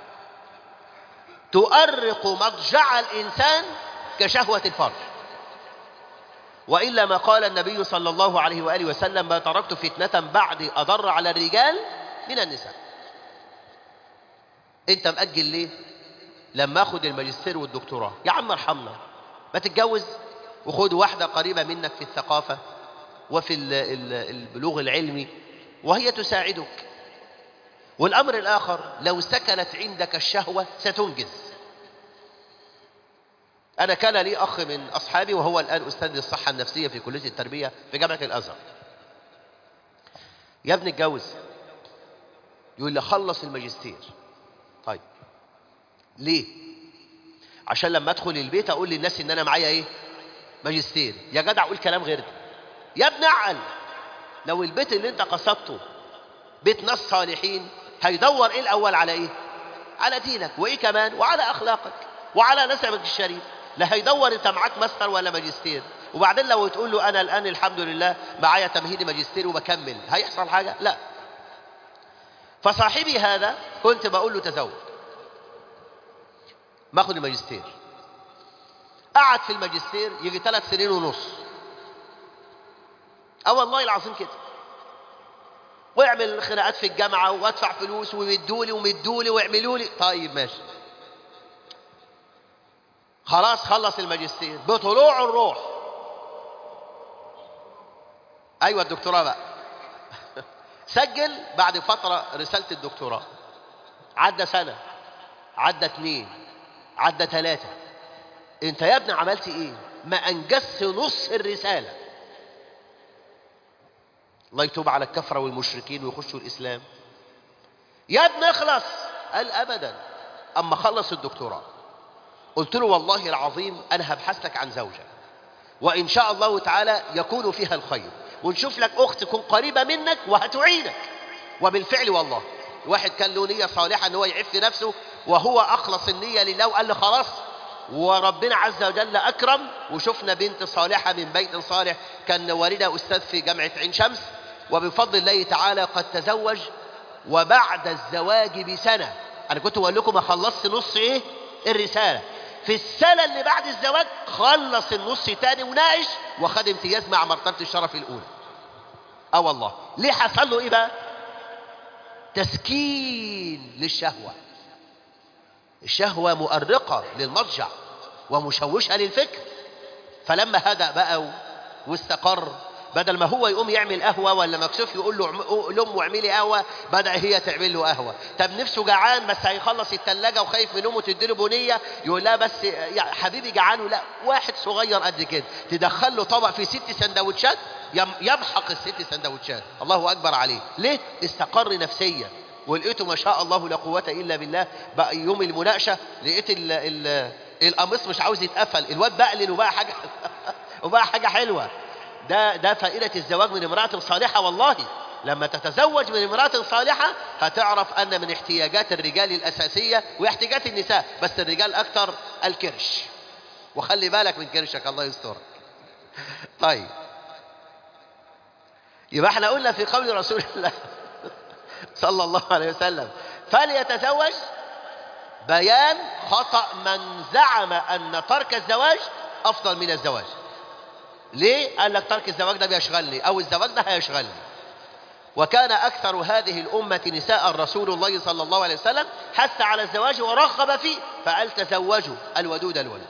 تؤرق مضجع الإنسان كشهوة الفرج وإلا ما قال النبي صلى الله عليه وآله وسلم ما تركت فتنة بعد أضر على الرجال من النساء أنت مأجل ليه لما أخذ الماجستير والدكتوراه يا عم ارحمنا ما تتجوز وخد واحدة قريبة منك في الثقافة وفي البلوغ العلمي وهي تساعدك والأمر الآخر لو سكنت عندك الشهوة ستنجز أنا كان لي أخ من أصحابي وهو الآن أستاذ الصحة النفسية في كلية التربية في جامعة الأزهر يا ابني اتجوز يقول لي خلص الماجستير طيب ليه عشان لما ادخل البيت اقول للناس ان انا معايا ايه ماجستير يا جدع قول كلام غير ده يا ابني اعقل لو البيت اللي انت قصدته بيت ناس صالحين هيدور ايه الاول على ايه على دينك وايه كمان وعلى اخلاقك وعلى نسبك الشريف لا هيدور انت معاك ماستر ولا ماجستير وبعدين لو تقول له انا الان الحمد لله معايا تمهيدي ماجستير وبكمل هيحصل حاجه لا فصاحبي هذا كنت بقول له تزوج ماخد الماجستير قعد في الماجستير يجي ثلاث سنين ونص اه والله العظيم كده واعمل خناقات في الجامعة وادفع فلوس ومدولي ومدولي واعملوا لي طيب ماشي خلاص خلص الماجستير بطلوع الروح ايوه الدكتوراه بقى سجل بعد فترة رسالة الدكتوراه عدى سنة عدى اتنين عدى ثلاثة انت يا ابني عملت ايه ما انجزت نص الرسالة الله يتوب على الكفرة والمشركين ويخشوا الإسلام يا ابني اخلص قال أبدا أما خلص الدكتوراه قلت له والله العظيم أنا هبحث لك عن زوجة وإن شاء الله تعالى يكون فيها الخير ونشوف لك أخت تكون قريبة منك وهتعينك وبالفعل والله واحد كان له نية صالحة ان هو يعف نفسه وهو أخلص النية لله وقال له خلاص وربنا عز وجل أكرم وشفنا بنت صالحة من بيت صالح كان والدها أستاذ في جامعة عين شمس وبفضل الله تعالى قد تزوج وبعد الزواج بسنة أنا كنت بقول لكم أخلصت نص إيه الرسالة في السنة اللي بعد الزواج خلص النص تاني وناقش وخد امتياز مع مرتبة الشرف الأولى اه والله ليه حصل له ايه بقى تسكين للشهوة الشهوة مؤرقة للمضجع ومشوشة للفكر فلما هدأ بقى واستقر بدل ما هو يقوم يعمل قهوة ولا مكسوف يقول له لأمه اعملي قهوة بدأ هي تعمل له قهوة طب نفسه جعان بس هيخلص التلاجة وخايف من أمه تديله بنية يقول لها بس يا حبيبي جعان لا واحد صغير قد كده تدخل له طبق فيه ست سندوتشات يمحق الست سندوتشات الله أكبر عليه ليه استقر نفسيا ولقيته ما شاء الله لا قوة إلا بالله بقى يوم المناقشة لقيت ال ال القميص مش عاوز يتقفل الواد بقلل وبقى حاجة وبقى حاجة حلوة ده ده فائدة الزواج من امرأة صالحة والله لما تتزوج من امرأة صالحة هتعرف أن من احتياجات الرجال الأساسية واحتياجات النساء بس الرجال أكثر الكرش وخلي بالك من كرشك الله يسترك طيب يبقى احنا قلنا في قول رسول الله صلى الله عليه وسلم فليتزوج بيان خطأ من زعم أن ترك الزواج أفضل من الزواج ليه؟ قال لك ترك الزواج ده بيشغلني أو الزواج ده هيشغلني وكان أكثر هذه الأمة نساء رسول الله صلى الله عليه وسلم حث على الزواج ورغب فيه فقال تزوجوا الودود الولد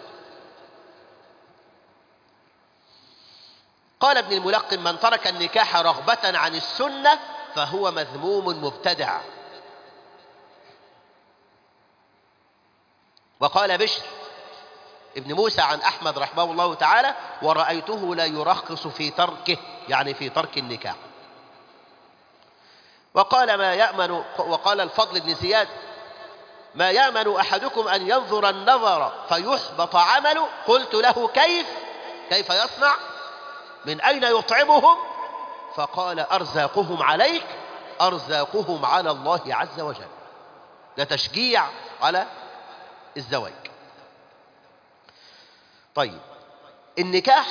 قال ابن الملقن من ترك النكاح رغبة عن السنة فهو مذموم مبتدع وقال بشر ابن موسى عن أحمد رحمه الله تعالى ورأيته لا يرخص في تركه يعني في ترك النكاح وقال ما يأمن وقال الفضل بن زياد ما يأمن أحدكم أن ينظر النظر فيحبط عمله قلت له كيف كيف يصنع من أين يطعمهم فقال أرزاقهم عليك أرزاقهم على الله عز وجل ده تشجيع على الزواج طيب النكاح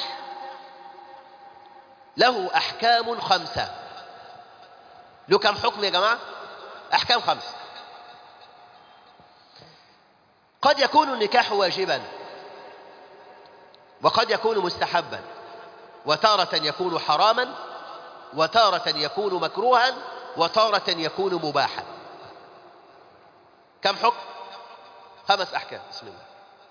له أحكام خمسة له كم حكم يا جماعة أحكام خمسة قد يكون النكاح واجبا وقد يكون مستحبا وتارة يكون حراما وتارة يكون مكروها وتارة يكون مباحا كم حكم خمس أحكام بسم الله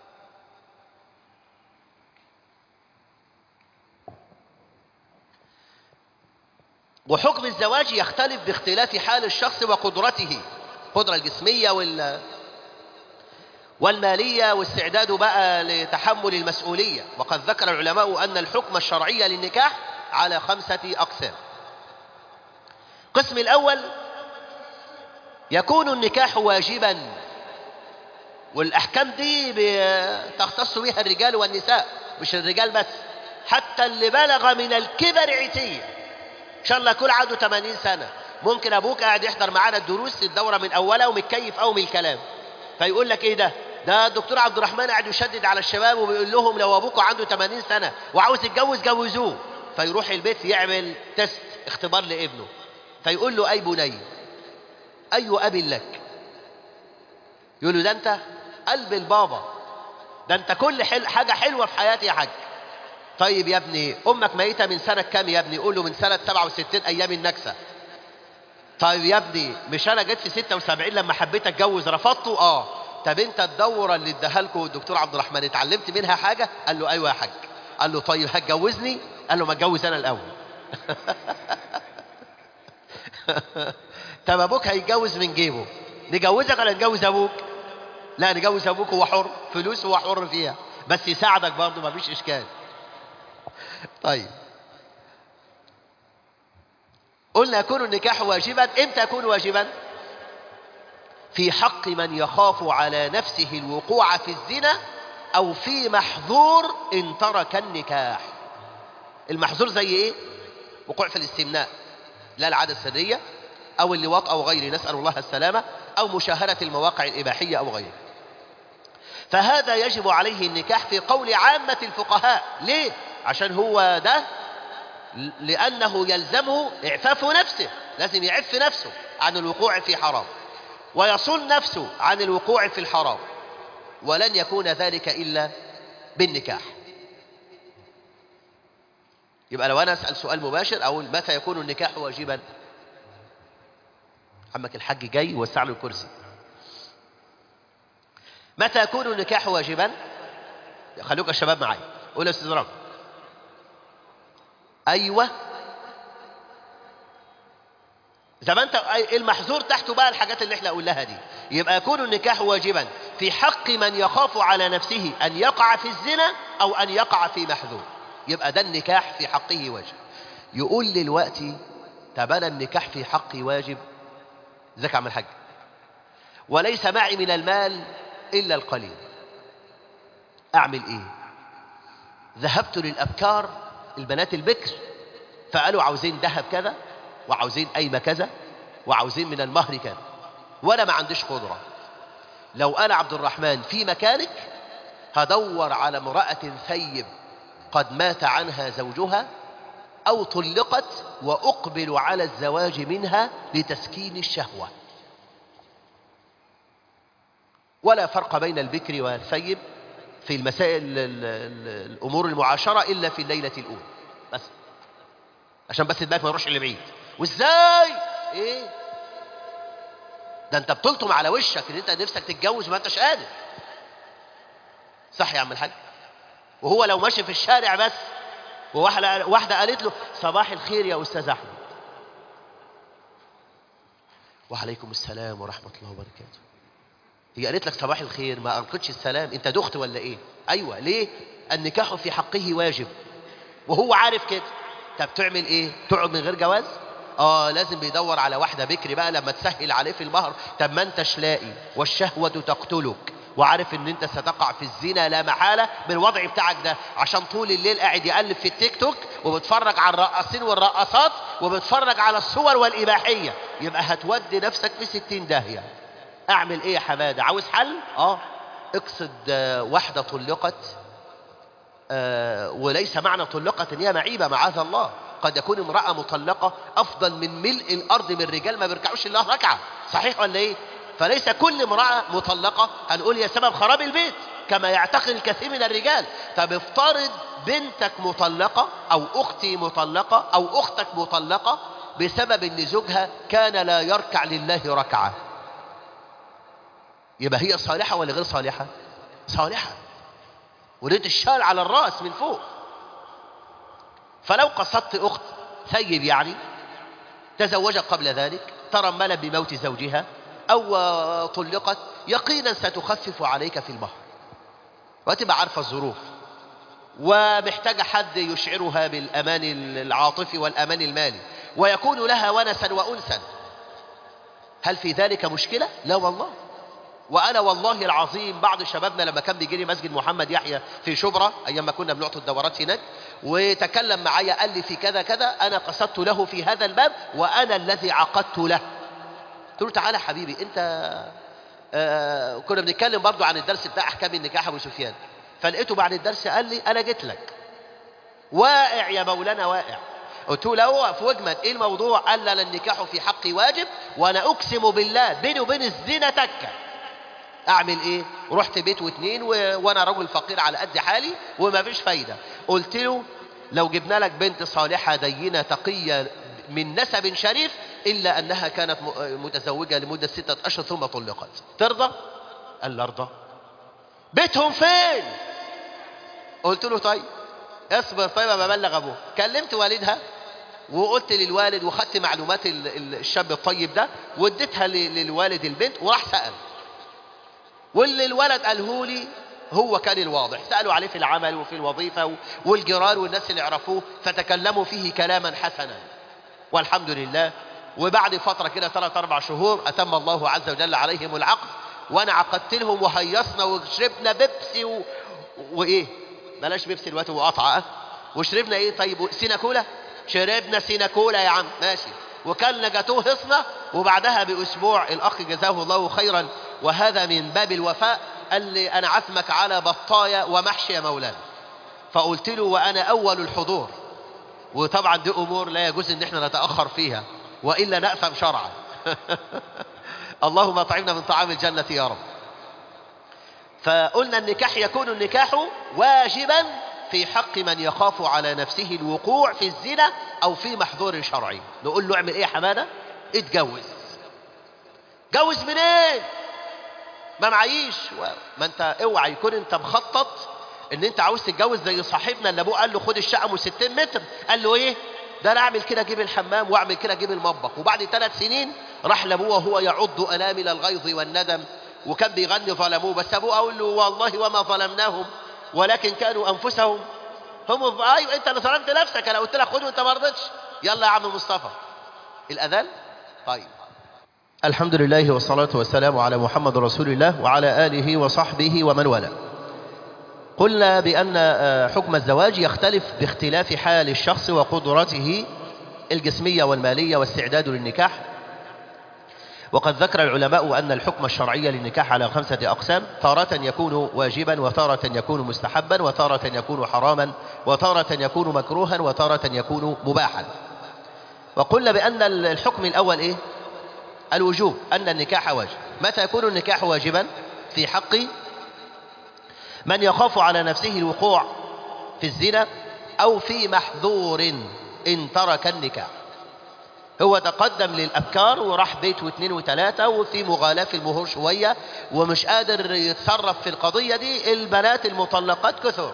وحكم الزواج يختلف باختلاف حال الشخص وقدرته القدرة الجسمية وال والمالية واستعداده بقى لتحمل المسؤولية وقد ذكر العلماء أن الحكم الشرعي للنكاح على خمسة أقسام القسم الأول يكون النكاح واجبا والأحكام دي تختص بها الرجال والنساء مش الرجال بس حتى اللي بلغ من الكبر عتية إن شاء الله يكون عنده 80 سنة ممكن أبوك قاعد يحضر معانا الدروس الدورة من أولها ومتكيف أو من الكلام فيقول لك إيه ده ده الدكتور عبد الرحمن قاعد يشدد على الشباب وبيقول لهم لو ابوكم عنده 80 سنه وعاوز يتجوز جوزوه فيروح البيت يعمل تيست اختبار لابنه فيقول له اي بني اي اب لك يقول له ده انت قلب البابا ده انت كل حل حاجه حلوه في حياتي يا حاج طيب يا ابني امك ميته من سنه كام يا ابني يقول له من سنه 67 ايام النكسه طيب يا ابني مش انا جيت في 76 لما حبيت اتجوز رفضته اه طب انت الدوره اللي اداها لكم الدكتور عبد الرحمن اتعلمت منها حاجه قال له ايوه يا حاج قال له طيب هتجوزني قال له ما اتجوز انا الاول طب ابوك هيتجوز من جيبه نجوزك ولا نجوز ابوك لا نجوز ابوك هو حر فلوس هو حر فيها بس يساعدك برضه ما فيش اشكال طيب قلنا يكون النكاح واجبا امتى يكون واجبا في حق من يخاف على نفسه الوقوع في الزنا او في محظور ان ترك النكاح المحظور زي ايه وقوع في الاستمناء لا العادة السرية او اللواط او غيره نسأل الله السلامة او مشاهدة المواقع الاباحية او غيره فهذا يجب عليه النكاح في قول عامة الفقهاء ليه عشان هو ده لأنه يلزمه إعفاف نفسه لازم يعف نفسه عن الوقوع في حرام ويصون نفسه عن الوقوع في الحرام ولن يكون ذلك إلا بالنكاح يبقى لو أنا أسأل سؤال مباشر أقول متى يكون النكاح واجبا عمك الحاج جاي وسع له الكرسي متى يكون النكاح واجبا خلوك الشباب معايا قول يا استاذ رامي ايوه زي ما انت المحظور تحته بقى الحاجات اللي احنا قلناها دي يبقى يكون النكاح واجبا في حق من يخاف على نفسه ان يقع في الزنا او ان يقع في محذور يبقى ده النكاح في حقه واجب يقول دلوقتي طب انا النكاح في حقي واجب ازيك يا عم الحاج وليس معي من المال إلا القليل أعمل إيه ذهبت للأبكار البنات البكر فقالوا عاوزين ذهب كذا وعاوزين قايمة كذا وعاوزين من المهر كذا وأنا ما عنديش قدرة لو أنا عبد الرحمن في مكانك هدور على امرأة ثيب قد مات عنها زوجها أو طلقت وأقبل على الزواج منها لتسكين الشهوة ولا فرق بين البكر والثيب في المسائل ال- ال- الأمور المعاشرة إلا في الليلة الأولى بس عشان بس دماغك ما يروحش لبعيد وإزاي إيه ده أنت بتلطم على وشك إن أنت نفسك تتجوز وما أنتش قادر صح يا عم الحاج وهو لو ماشي في الشارع بس وواحدة واحدة قالت له صباح الخير يا أستاذ أحمد وعليكم السلام ورحمة الله وبركاته هي قالت لك صباح الخير ما أنقذش السلام أنت دخت ولا إيه أيوة ليه النكاح في حقه واجب وهو عارف كده طب تعمل إيه تقعد من غير جواز آه لازم بيدور على واحدة بكري بقى لما تسهل عليه في المهر طب ما أنتش لاقي والشهوة تقتلك وعارف ان انت ستقع في الزنا لا محالة بالوضع بتاعك ده عشان طول الليل قاعد يقلب في التيك توك وبتفرج على الرقاصين والرقاصات وبتفرج على الصور والإباحية يبقى هتودي نفسك في ستين داهية اعمل ايه يا حمادة عاوز حل اه اقصد آه، واحدة طلقت آه، وليس معنى طلقت ان هي معيبة معاذ الله قد يكون امرأة مطلقة افضل من ملء الارض من رجال ما بيركعوش الا ركعة صحيح ولا ايه فليس كل امرأة مطلقة هنقول هي سبب خراب البيت كما يعتقد الكثير من الرجال طب افترض بنتك مطلقة او اختي مطلقة او اختك مطلقة بسبب ان زوجها كان لا يركع لله ركعة يبقى هي صالحة ولا غير صالحة صالحة وريت الشال على الرأس من فوق فلو قصدت أخت ثيب يعني تزوجت قبل ذلك ترمل بموت زوجها أو آه، طلقت يقينا ستخفف عليك في المهر وتبقى عارفة الظروف ومحتاجة حد يشعرها بالأمان العاطفي والأمان المالي ويكون لها ونسا وأنسا هل في ذلك مشكلة؟ لا والله وانا والله العظيم بعض شبابنا لما كان بيجي لي مسجد محمد يحيى في شبرا ايام ما كنا بنعطي الدورات هناك وتكلم معايا قال لي في كذا كذا انا قصدت له في هذا الباب وانا الذي عقدت له قلت له تعالى حبيبي انت آه كنا بنتكلم برضو عن الدرس بتاع احكام النكاح ابو سفيان فلقيته بعد الدرس قال لي انا جيت لك واقع يا مولانا واقع قلت له هو في وجمد ايه الموضوع قال لنا النكاح في حقي واجب وانا اقسم بالله بيني وبين الزنا تكه اعمل ايه رحت بيت واتنين و... وانا رجل فقير على قد حالي وما فيش فايده قلت له لو جبنا لك بنت صالحه دينه تقيه من نسب شريف الا انها كانت م- متزوجه لمده سته اشهر ثم طلقت ترضى قال لي ارضى بيتهم فين قلت له طيب اصبر طيب ما بلغ ابوه كلمت والدها وقلت للوالد وخدت معلومات ال- ال- الشاب الطيب ده واديتها ل- للوالد البنت وراح سأل واللي الولد قاله لي هو كان الواضح سألوا عليه في العمل وفي الوظيفة و- والجيران والناس اللي يعرفوه فتكلموا فيه كلاما حسنا والحمد لله وبعد فترة كده ثلاث أربع شهور أتم الله عز وجل عليهم العقد وأنا عقدت لهم وهيصنا وشربنا بيبسي و... وإيه بلاش بيبسي دلوقتي وقطعة وشربنا إيه طيب سيناكولا شربنا سيناكولا يا عم ماشي وكلنا جاتوه هصنا وبعدها بأسبوع الأخ جزاه الله خيرا وهذا من باب الوفاء قال لي أنا عزمك على بطاية ومحشي يا مولانا فقلت له وأنا أول الحضور وطبعا دي أمور لا يجوز إن احنا نتأخر فيها وإلا نأثم شرعا اللهم أطعمنا من طعام الجنة يا رب فقلنا النكاح يكون النكاح واجبا في حق من يخاف على نفسه الوقوع في الزنا أو في محظور شرعي نقول له اعمل إيه يا حمادة اتجوز جوز منين ما معيش و- ما انت اوعى يكون انت مخطط ان انت عاوز تتجوز زي صاحبنا اللي ابوه قال له خد الشقه ام 60 متر قال له ايه ده انا اعمل كده اجيب الحمام واعمل كده اجيب المطبخ وبعد ثلاث سنين راح لابوه وهو يعض انامل الغيظ والندم وكان بيغني ظلموه بس ابوه اقول له والله وما ظلمناهم ولكن كانوا انفسهم هم الظ- ايوه انت اللي ظلمت نفسك انا قلت لك خد وانت ما رضيتش يلا يا عم مصطفى الاذان طيب الحمد لله والصلاة والسلام على محمد رسول الله وعلى آله وصحبه ومن والاه قلنا بأن آه، حكم الزواج يختلف باختلاف حال الشخص وقدرته الجسمية والمالية واستعداده للنكاح وقد ذكر العلماء أن الحكم الشرعي للنكاح على خمسة أقسام تارة يكون واجبا وتارة يكون مستحبا وتارة يكون حراما وتارة يكون مكروها وتارة يكون مباحا وقلنا بأن الحكم الأول إيه؟ الوجوب أن النكاح واجب متى يكون النكاح واجبا في حق من يخاف على نفسه الوقوع في الزنا أو في محذور إن ترك النكاح هو تقدم للأبكار وراح بيت واثنين وثلاثة وفي مغالاة في المهور شوية ومش قادر يتصرف في القضية دي البنات المطلقات كثر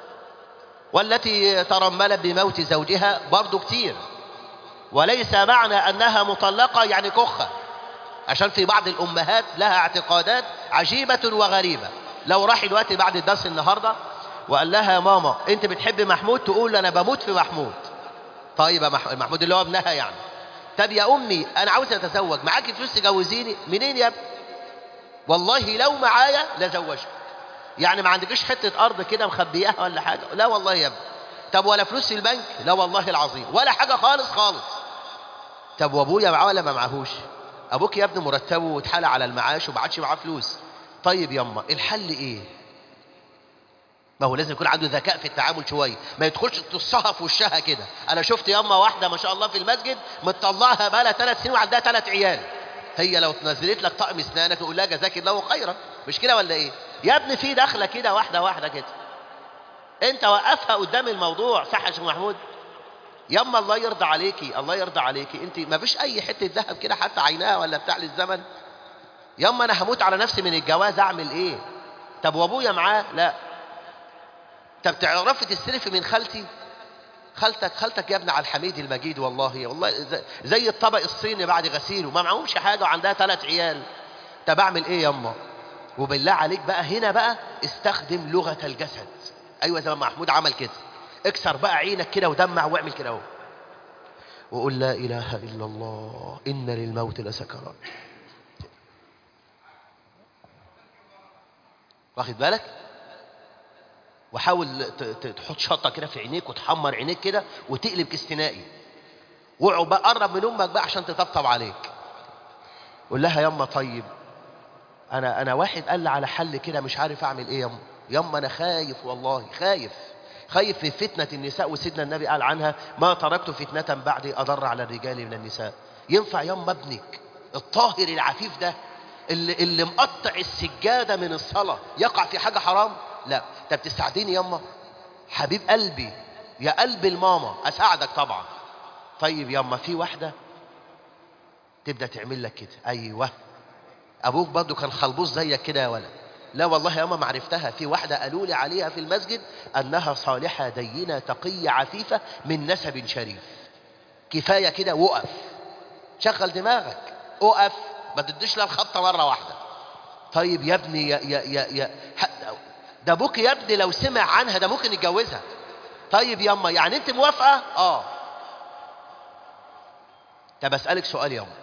والتي ترملت بموت زوجها برضو كتير وليس معنى أنها مطلقة يعني كخة عشان في بعض الأمهات لها اعتقادات عجيبة وغريبة لو راح الوقت بعد الدرس النهاردة وقال لها ماما انت بتحب محمود تقول انا بموت في محمود طيب يا مح- محمود اللي هو ابنها يعني طب يا امي انا عاوز اتزوج معاكي فلوس تجوزيني منين يا ابني والله لو معايا لزوجك يعني ما عندكش حته ارض كده مخبياها ولا حاجه لا والله يا ابني طب ولا فلوس في البنك لا والله العظيم ولا حاجه خالص خالص طب وابويا معاه ولا ما معهوش ابوك يا ابني مرتبه واتحال على المعاش وما عادش معاه فلوس طيب يما الحل ايه ما هو لازم يكون عنده ذكاء في التعامل شويه ما يدخلش تصها في وشها كده انا شفت ياما واحده ما شاء الله في المسجد متطلقها بقى لها ثلاث سنين وعندها ثلاث عيال هي لو نزلت لك طقم اسنانك تقول لها جزاك الله خيرا مش كده ولا ايه يا ابني في دخله كده واحده واحده كده انت وقفها قدام الموضوع صح يا شيخ محمود ياما الله يرضى عليكي الله يرضى عليكي انت ما فيش اي حته ذهب كده حتى عينها ولا بتاع للزمن ياما انا هموت على نفسي من الجواز اعمل ايه طب وابويا معاه لا طب تعرفي تستلفي من خالتي خالتك خالتك يا ابن على الحميد المجيد والله والله زي- زي الطبق الصيني بعد غسيله ما معهمش حاجه وعندها ثلاث عيال طب اعمل ايه ياما وبالله عليك بقى هنا بقى استخدم لغه الجسد ايوه زي ما محمود عمل كده اكسر بقى عينك كده ودمع واعمل كده اهو وقول لا اله الا الله ان للموت لسكرات واخد بالك وحاول ت- ت- تحط شطه كده في عينيك وتحمر عينيك كده وتقلب كاستنائي واقعد بقى قرب من امك بقى عشان تطبطب عليك قول لها ياما طيب انا انا واحد قال لي على حل كده مش عارف اعمل ايه ياما ياما انا خايف والله خايف خايف في فتنة النساء وسيدنا النبي قال عنها ما تركت فتنة بعدي أضر على الرجال من النساء ينفع ياما ابنك الطاهر العفيف ده اللي, اللي مقطع السجادة من الصلاة يقع في حاجة حرام لا طب تساعديني ياما حبيب قلبي يا قلب الماما أساعدك طبعا طيب ياما في واحدة تبدأ تعمل لك كده أيوه ابوك برضه كان خلبوص زيك كده يا ولد لا والله يا ما عرفتها في واحده قالوا لي عليها في المسجد انها صالحه دينه تقيه عفيفه من نسب شريف كفايه كده وقف شغل دماغك اقف ما تديش لها الخبطه مره واحده طيب يا ابني يا يا يا, يا ح- ده ابوك يا ابني لو سمع عنها ده ممكن يتجوزها طيب ياما يعني انت موافقه اه طب اسالك سؤال ياما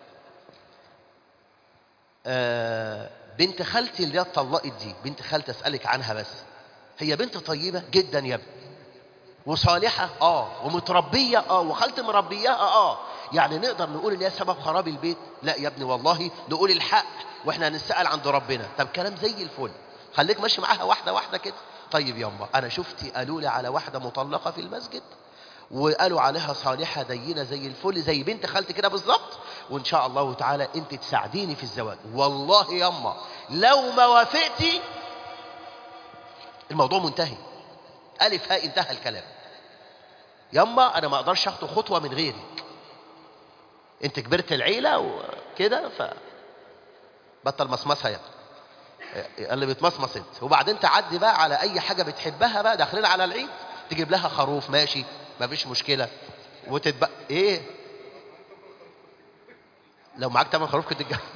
آه، بنت خالتي اللي هي اتطلقت دي بنت خالتي اسالك عنها بس هي بنت طيبه جدا يا ابني وصالحه اه ومتربيه اه وخالتي مربياها اه يعني نقدر نقول ان هي سبب خراب البيت لا يا ابني والله نقول الحق واحنا هنسال عند ربنا طب كلام زي الفل خليك ماشي معاها واحده واحده كده طيب ياما انا شفتي قالوا لي على واحده مطلقه في المسجد وقالوا عليها صالحة دينة زي الفل زي بنت خالتي كده بالظبط وإن شاء الله تعالى أنت تساعديني في الزواج والله يما لو ما وافقتي الموضوع منتهي ألف هاء انتهى الكلام يما أنا ما أقدرش أخطو خطوة من غيرك أنت كبرت العيلة وكده ف بطل مصمصها يا ابني اللي بتمصمص انت وبعدين تعدي بقى على اي حاجه بتحبها بقى داخلين على العيد تجيب لها خروف ماشي مفيش مشكله وتتبقى ايه لو معاك تمن خروف كنت تتجوز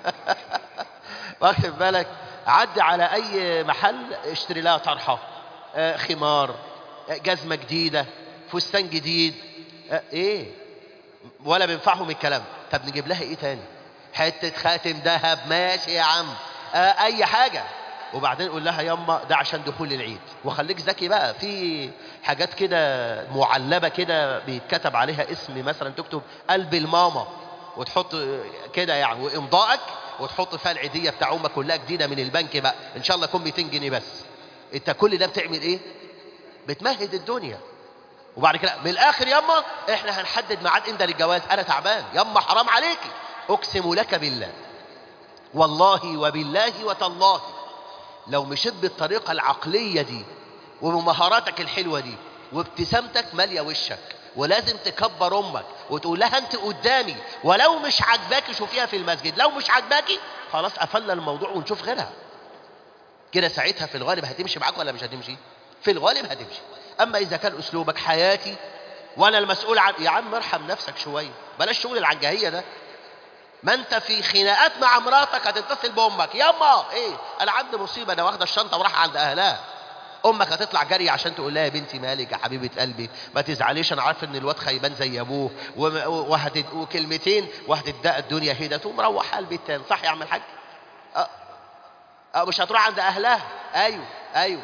واخد بالك عدي على اي محل اشتري لها طرحه آه، خمار آه، جزمه جديده فستان جديد آه، ايه ولا بينفعهم الكلام طب نجيب لها ايه تاني حتة خاتم ذهب ماشي يا عم آه اي حاجة وبعدين قول لها يما ده عشان دخول العيد وخليك ذكي بقى في حاجات كده معلبة كده بيتكتب عليها اسم مثلا تكتب قلب الماما وتحط كده يعني وامضائك وتحط فيها العيدية بتاع امك كلها جديدة من البنك بقى ان شاء الله يكون 200 جنيه بس انت كل ده بتعمل ايه بتمهد الدنيا وبعد كده من الاخر يما احنا هنحدد ميعاد امتى للجواز انا تعبان يما حرام عليكي اقسم لك بالله والله وبالله وتالله لو مشيت بالطريقة العقلية دي وبمهاراتك الحلوة دي وابتسامتك مالية وشك ولازم تكبر امك وتقول لها انت قدامي ولو مش عاجباكي شوفيها في المسجد لو مش عاجباكي خلاص قفلنا الموضوع ونشوف غيرها كده ساعتها في الغالب هتمشي معاك ولا مش هتمشي في الغالب هتمشي اما اذا كان اسلوبك حياتي وانا المسؤول عن يا عم ارحم نفسك شويه بلاش شغل العنجهيه ده ما انت في خناقات مع مراتك هتتصل بامك ياما ايه انا عندي مصيبه انا واخده الشنطه وراح عند اهلها امك هتطلع جري عشان تقول لها يا بنتي مالك يا حبيبه قلبي ما تزعليش انا عارف ان الواد خيبان زي ابوه وم- وهتد... وكلمتين وهتدق الدنيا هدا تقوم مروحها البيت تاني صح يا عم الحاج أه. أه مش هتروح عند اهلها ايوه ايوه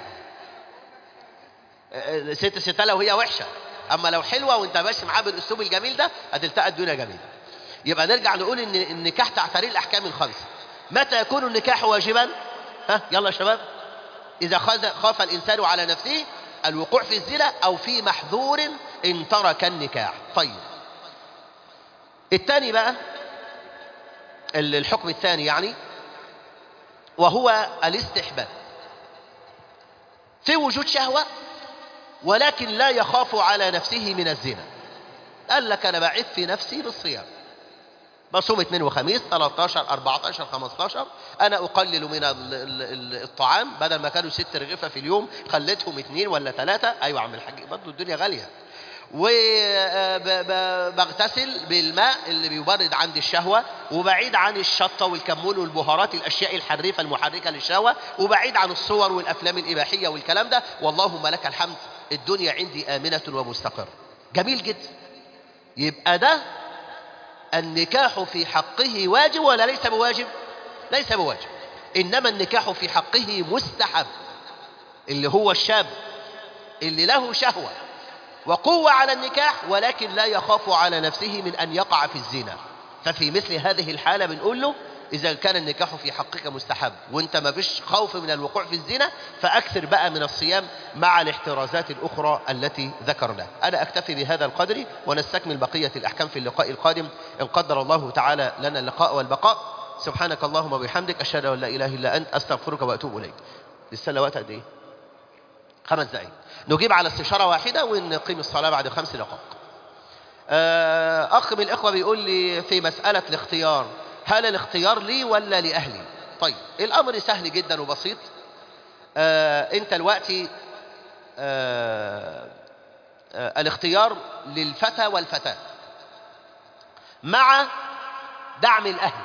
أه، ست ستة وهي وحشه اما لو حلوه وانت ماشي معاها بالاسلوب الجميل ده هتلتقى الدنيا جميله يبقى نرجع نقول ان النكاح تحت طريق الاحكام الخمسه متى يكون النكاح واجبا ها يلا يا شباب اذا خاف خاف الانسان على نفسه الوقوع في الزنا او في محظور ان ترك النكاح طيب الثاني بقى ال- الحكم الثاني يعني وهو الاستحباب في وجود شهوه ولكن لا يخاف على نفسه من الزنا قال لك انا بعف في نفسي بالصيام بصوم اثنين وخميس 13 14 15 انا اقلل من ال- ال- ال- الطعام بدل ما كانوا ست رغيفه في اليوم خليتهم اثنين ولا ثلاثه ايوه يا عم الحاج برضه الدنيا غاليه وبغتسل بالماء اللي بيبرد عندي الشهوة وبعيد عن الشطة والكمون والبهارات الأشياء الحريفة المحركة للشهوة وبعيد عن الصور والأفلام الإباحية والكلام ده واللهم لك الحمد الدنيا عندي آمنة ومستقرة جميل جدا يبقى ده النكاح في حقه واجب ولا ليس بواجب ليس بواجب إنما النكاح في حقه مستحب اللي هو الشاب اللي له شهوة وقوة على النكاح ولكن لا يخاف على نفسه من أن يقع في الزنا ففي مثل هذه الحالة بنقول له إذا كان النكاح في حقك مستحب وانت ما فيش خوف من الوقوع في الزنا فأكثر بقى من الصيام مع الاحترازات الأخرى التي ذكرناها أنا أكتفي بهذا القدر ونستكمل بقية الأحكام في اللقاء القادم إن قدر الله تعالى لنا اللقاء والبقاء سبحانك اللهم وبحمدك أشهد أن لا إله إلا أنت أستغفرك وأتوب إليك لسه وقت قد إيه؟ خمس دقائق نجيب على استشارة واحدة ونقيم الصلاة بعد خمس دقائق آه، أخ من الإخوة بيقول لي في مسألة الاختيار هل الاختيار لي ولا لأهلي طيب الأمر سهل جدا وبسيط آه، أنت دلوقتي آه، آه، الاختيار للفتى والفتاة مع دعم الأهل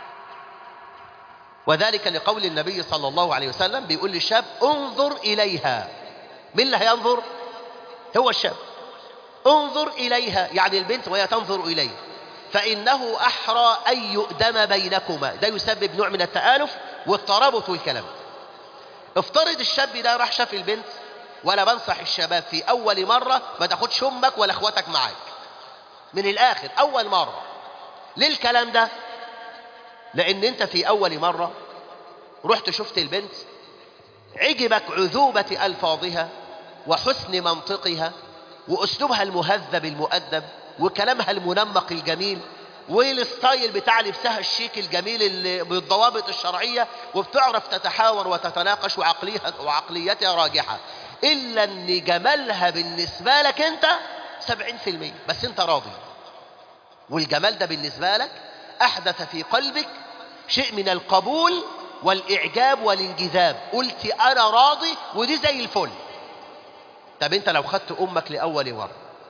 وذلك لقول النبي صلى الله عليه وسلم بيقول للشاب انظر إليها مين اللي هينظر هو الشاب انظر إليها يعني البنت وهي تنظر إليه فإنه أحرى أن يؤدم بينكما ده يسبب نوع من التآلف والترابط والكلام افترض الشاب ده راح شاف البنت ولا بنصح الشباب في أول مرة ما تاخدش أمك ولا أخواتك معاك من الآخر أول مرة ليه الكلام ده لأن أنت في أول مرة رحت شفت البنت عجبك عذوبة ألفاظها وحسن منطقها وأسلوبها المهذب المؤدب وكلامها المنمق الجميل والستايل بتاع لبسها الشيك الجميل اللي بالضوابط الشرعية وبتعرف تتحاور وتتناقش وعقليها وعقليتها راجحة إلا أن جمالها بالنسبة لك أنت سبعين في المية بس أنت راضي والجمال ده بالنسبة لك أحدث في قلبك شيء من القبول والإعجاب والانجذاب قلت أنا راضي ودي زي الفل طب أنت لو خدت أمك لأول مرة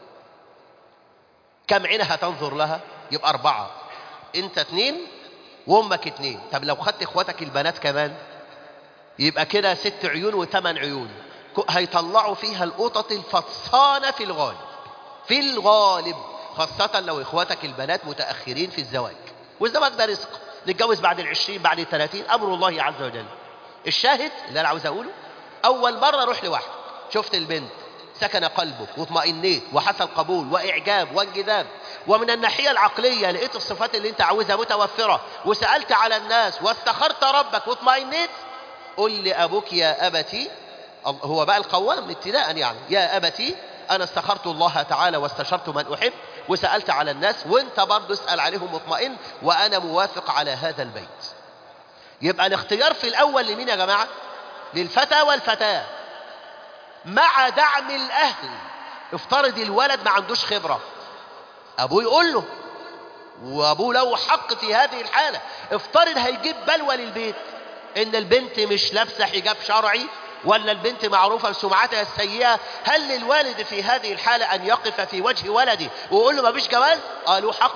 كم عينها تنظر لها يبقى أربعة أنت اتنين وأمك اتنين طب لو خدت إخواتك البنات كمان يبقى كده ست عيون وثمان عيون ك- هيطلعوا فيها القطط الفطسانة في الغالب في الغالب خاصة لو إخواتك البنات متأخرين في الزواج والزواج ده رزق نتجوز بعد العشرين بعد الثلاثين أمر الله عز وجل الشاهد اللي أنا عاوز أقوله أول مرة روح لوحدك شفت البنت سكن قلبك واطمئنيت وحصل قبول وإعجاب وانجذاب ومن الناحية العقلية لقيت الصفات اللي انت عاوزها متوفرة وسألت على الناس واستخرت ربك واطمئنيت قل لأبوك يا أبتي هو بقى القوام ابتداء يعني يا أبتي أنا استخرت الله تعالى واستشرت من أحب وسألت على الناس وانت برضه اسأل عليهم مطمئن وأنا موافق على هذا البيت يبقى الاختيار في الأول لمين يا جماعة للفتى والفتاة مع دعم الأهل افترض الولد ما عندوش خبرة أبوه يقول له وأبوه له حق في هذه الحالة افترض هيجيب بلوى للبيت إن البنت مش لابسة حجاب شرعي ولا البنت معروفة بسمعتها السيئة هل للوالد في هذه الحالة أن يقف في وجه ولده ويقول له ما فيش جواز قالوا حق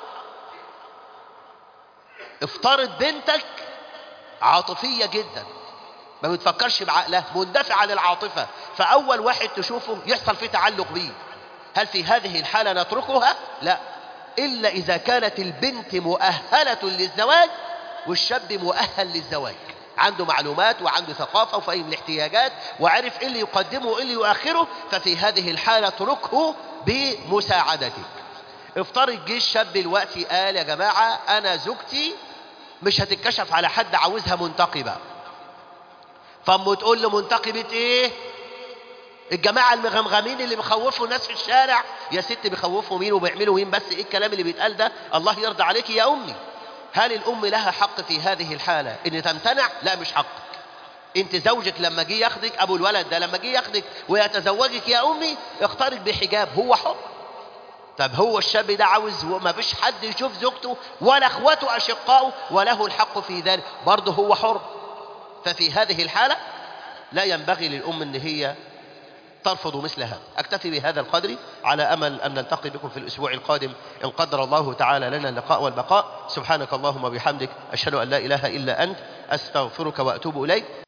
افترض بنتك عاطفية جدا ما بتفكرش بعقلها مندفعة للعاطفة فأول واحد تشوفه يحصل فيه تعلق بيه هل في هذه الحالة نتركها؟ لا إلا إذا كانت البنت مؤهلة للزواج والشاب مؤهل للزواج عنده معلومات وعنده ثقافة وفهم الاحتياجات وعرف إيه اللي يقدمه وإيه اللي يؤخره ففي هذه الحالة اتركه بمساعدتك افترض جه الشاب دلوقتي قال يا جماعة أنا زوجتي مش هتتكشف على حد عاوزها منتقبة فأمه تقول له منتقبة إيه؟ الجماعة المغمغمين اللي بيخوفوا الناس في الشارع يا ست بيخوفوا مين وبيعملوا مين بس ايه الكلام اللي بيتقال ده الله يرضى عليك يا أمي هل الأم لها حق في هذه الحالة إن تمتنع لا مش حقك انت زوجك لما جه ياخدك ابو الولد ده لما جه ياخدك ويتزوجك يا امي اختارك بحجاب هو حر طب هو الشاب ده عاوز ما فيش حد يشوف زوجته ولا اخوته اشقائه وله الحق في ذلك برضه هو حر ففي هذه الحالة لا ينبغي للأم ان هي ترفض مثل هذا أكتفي بهذا القدر على أمل أن نلتقي بكم في الأسبوع القادم إن قدر الله تعالى لنا اللقاء والبقاء سبحانك اللهم وبحمدك أشهد أن لا إله إلا أنت أستغفرك وأتوب إليك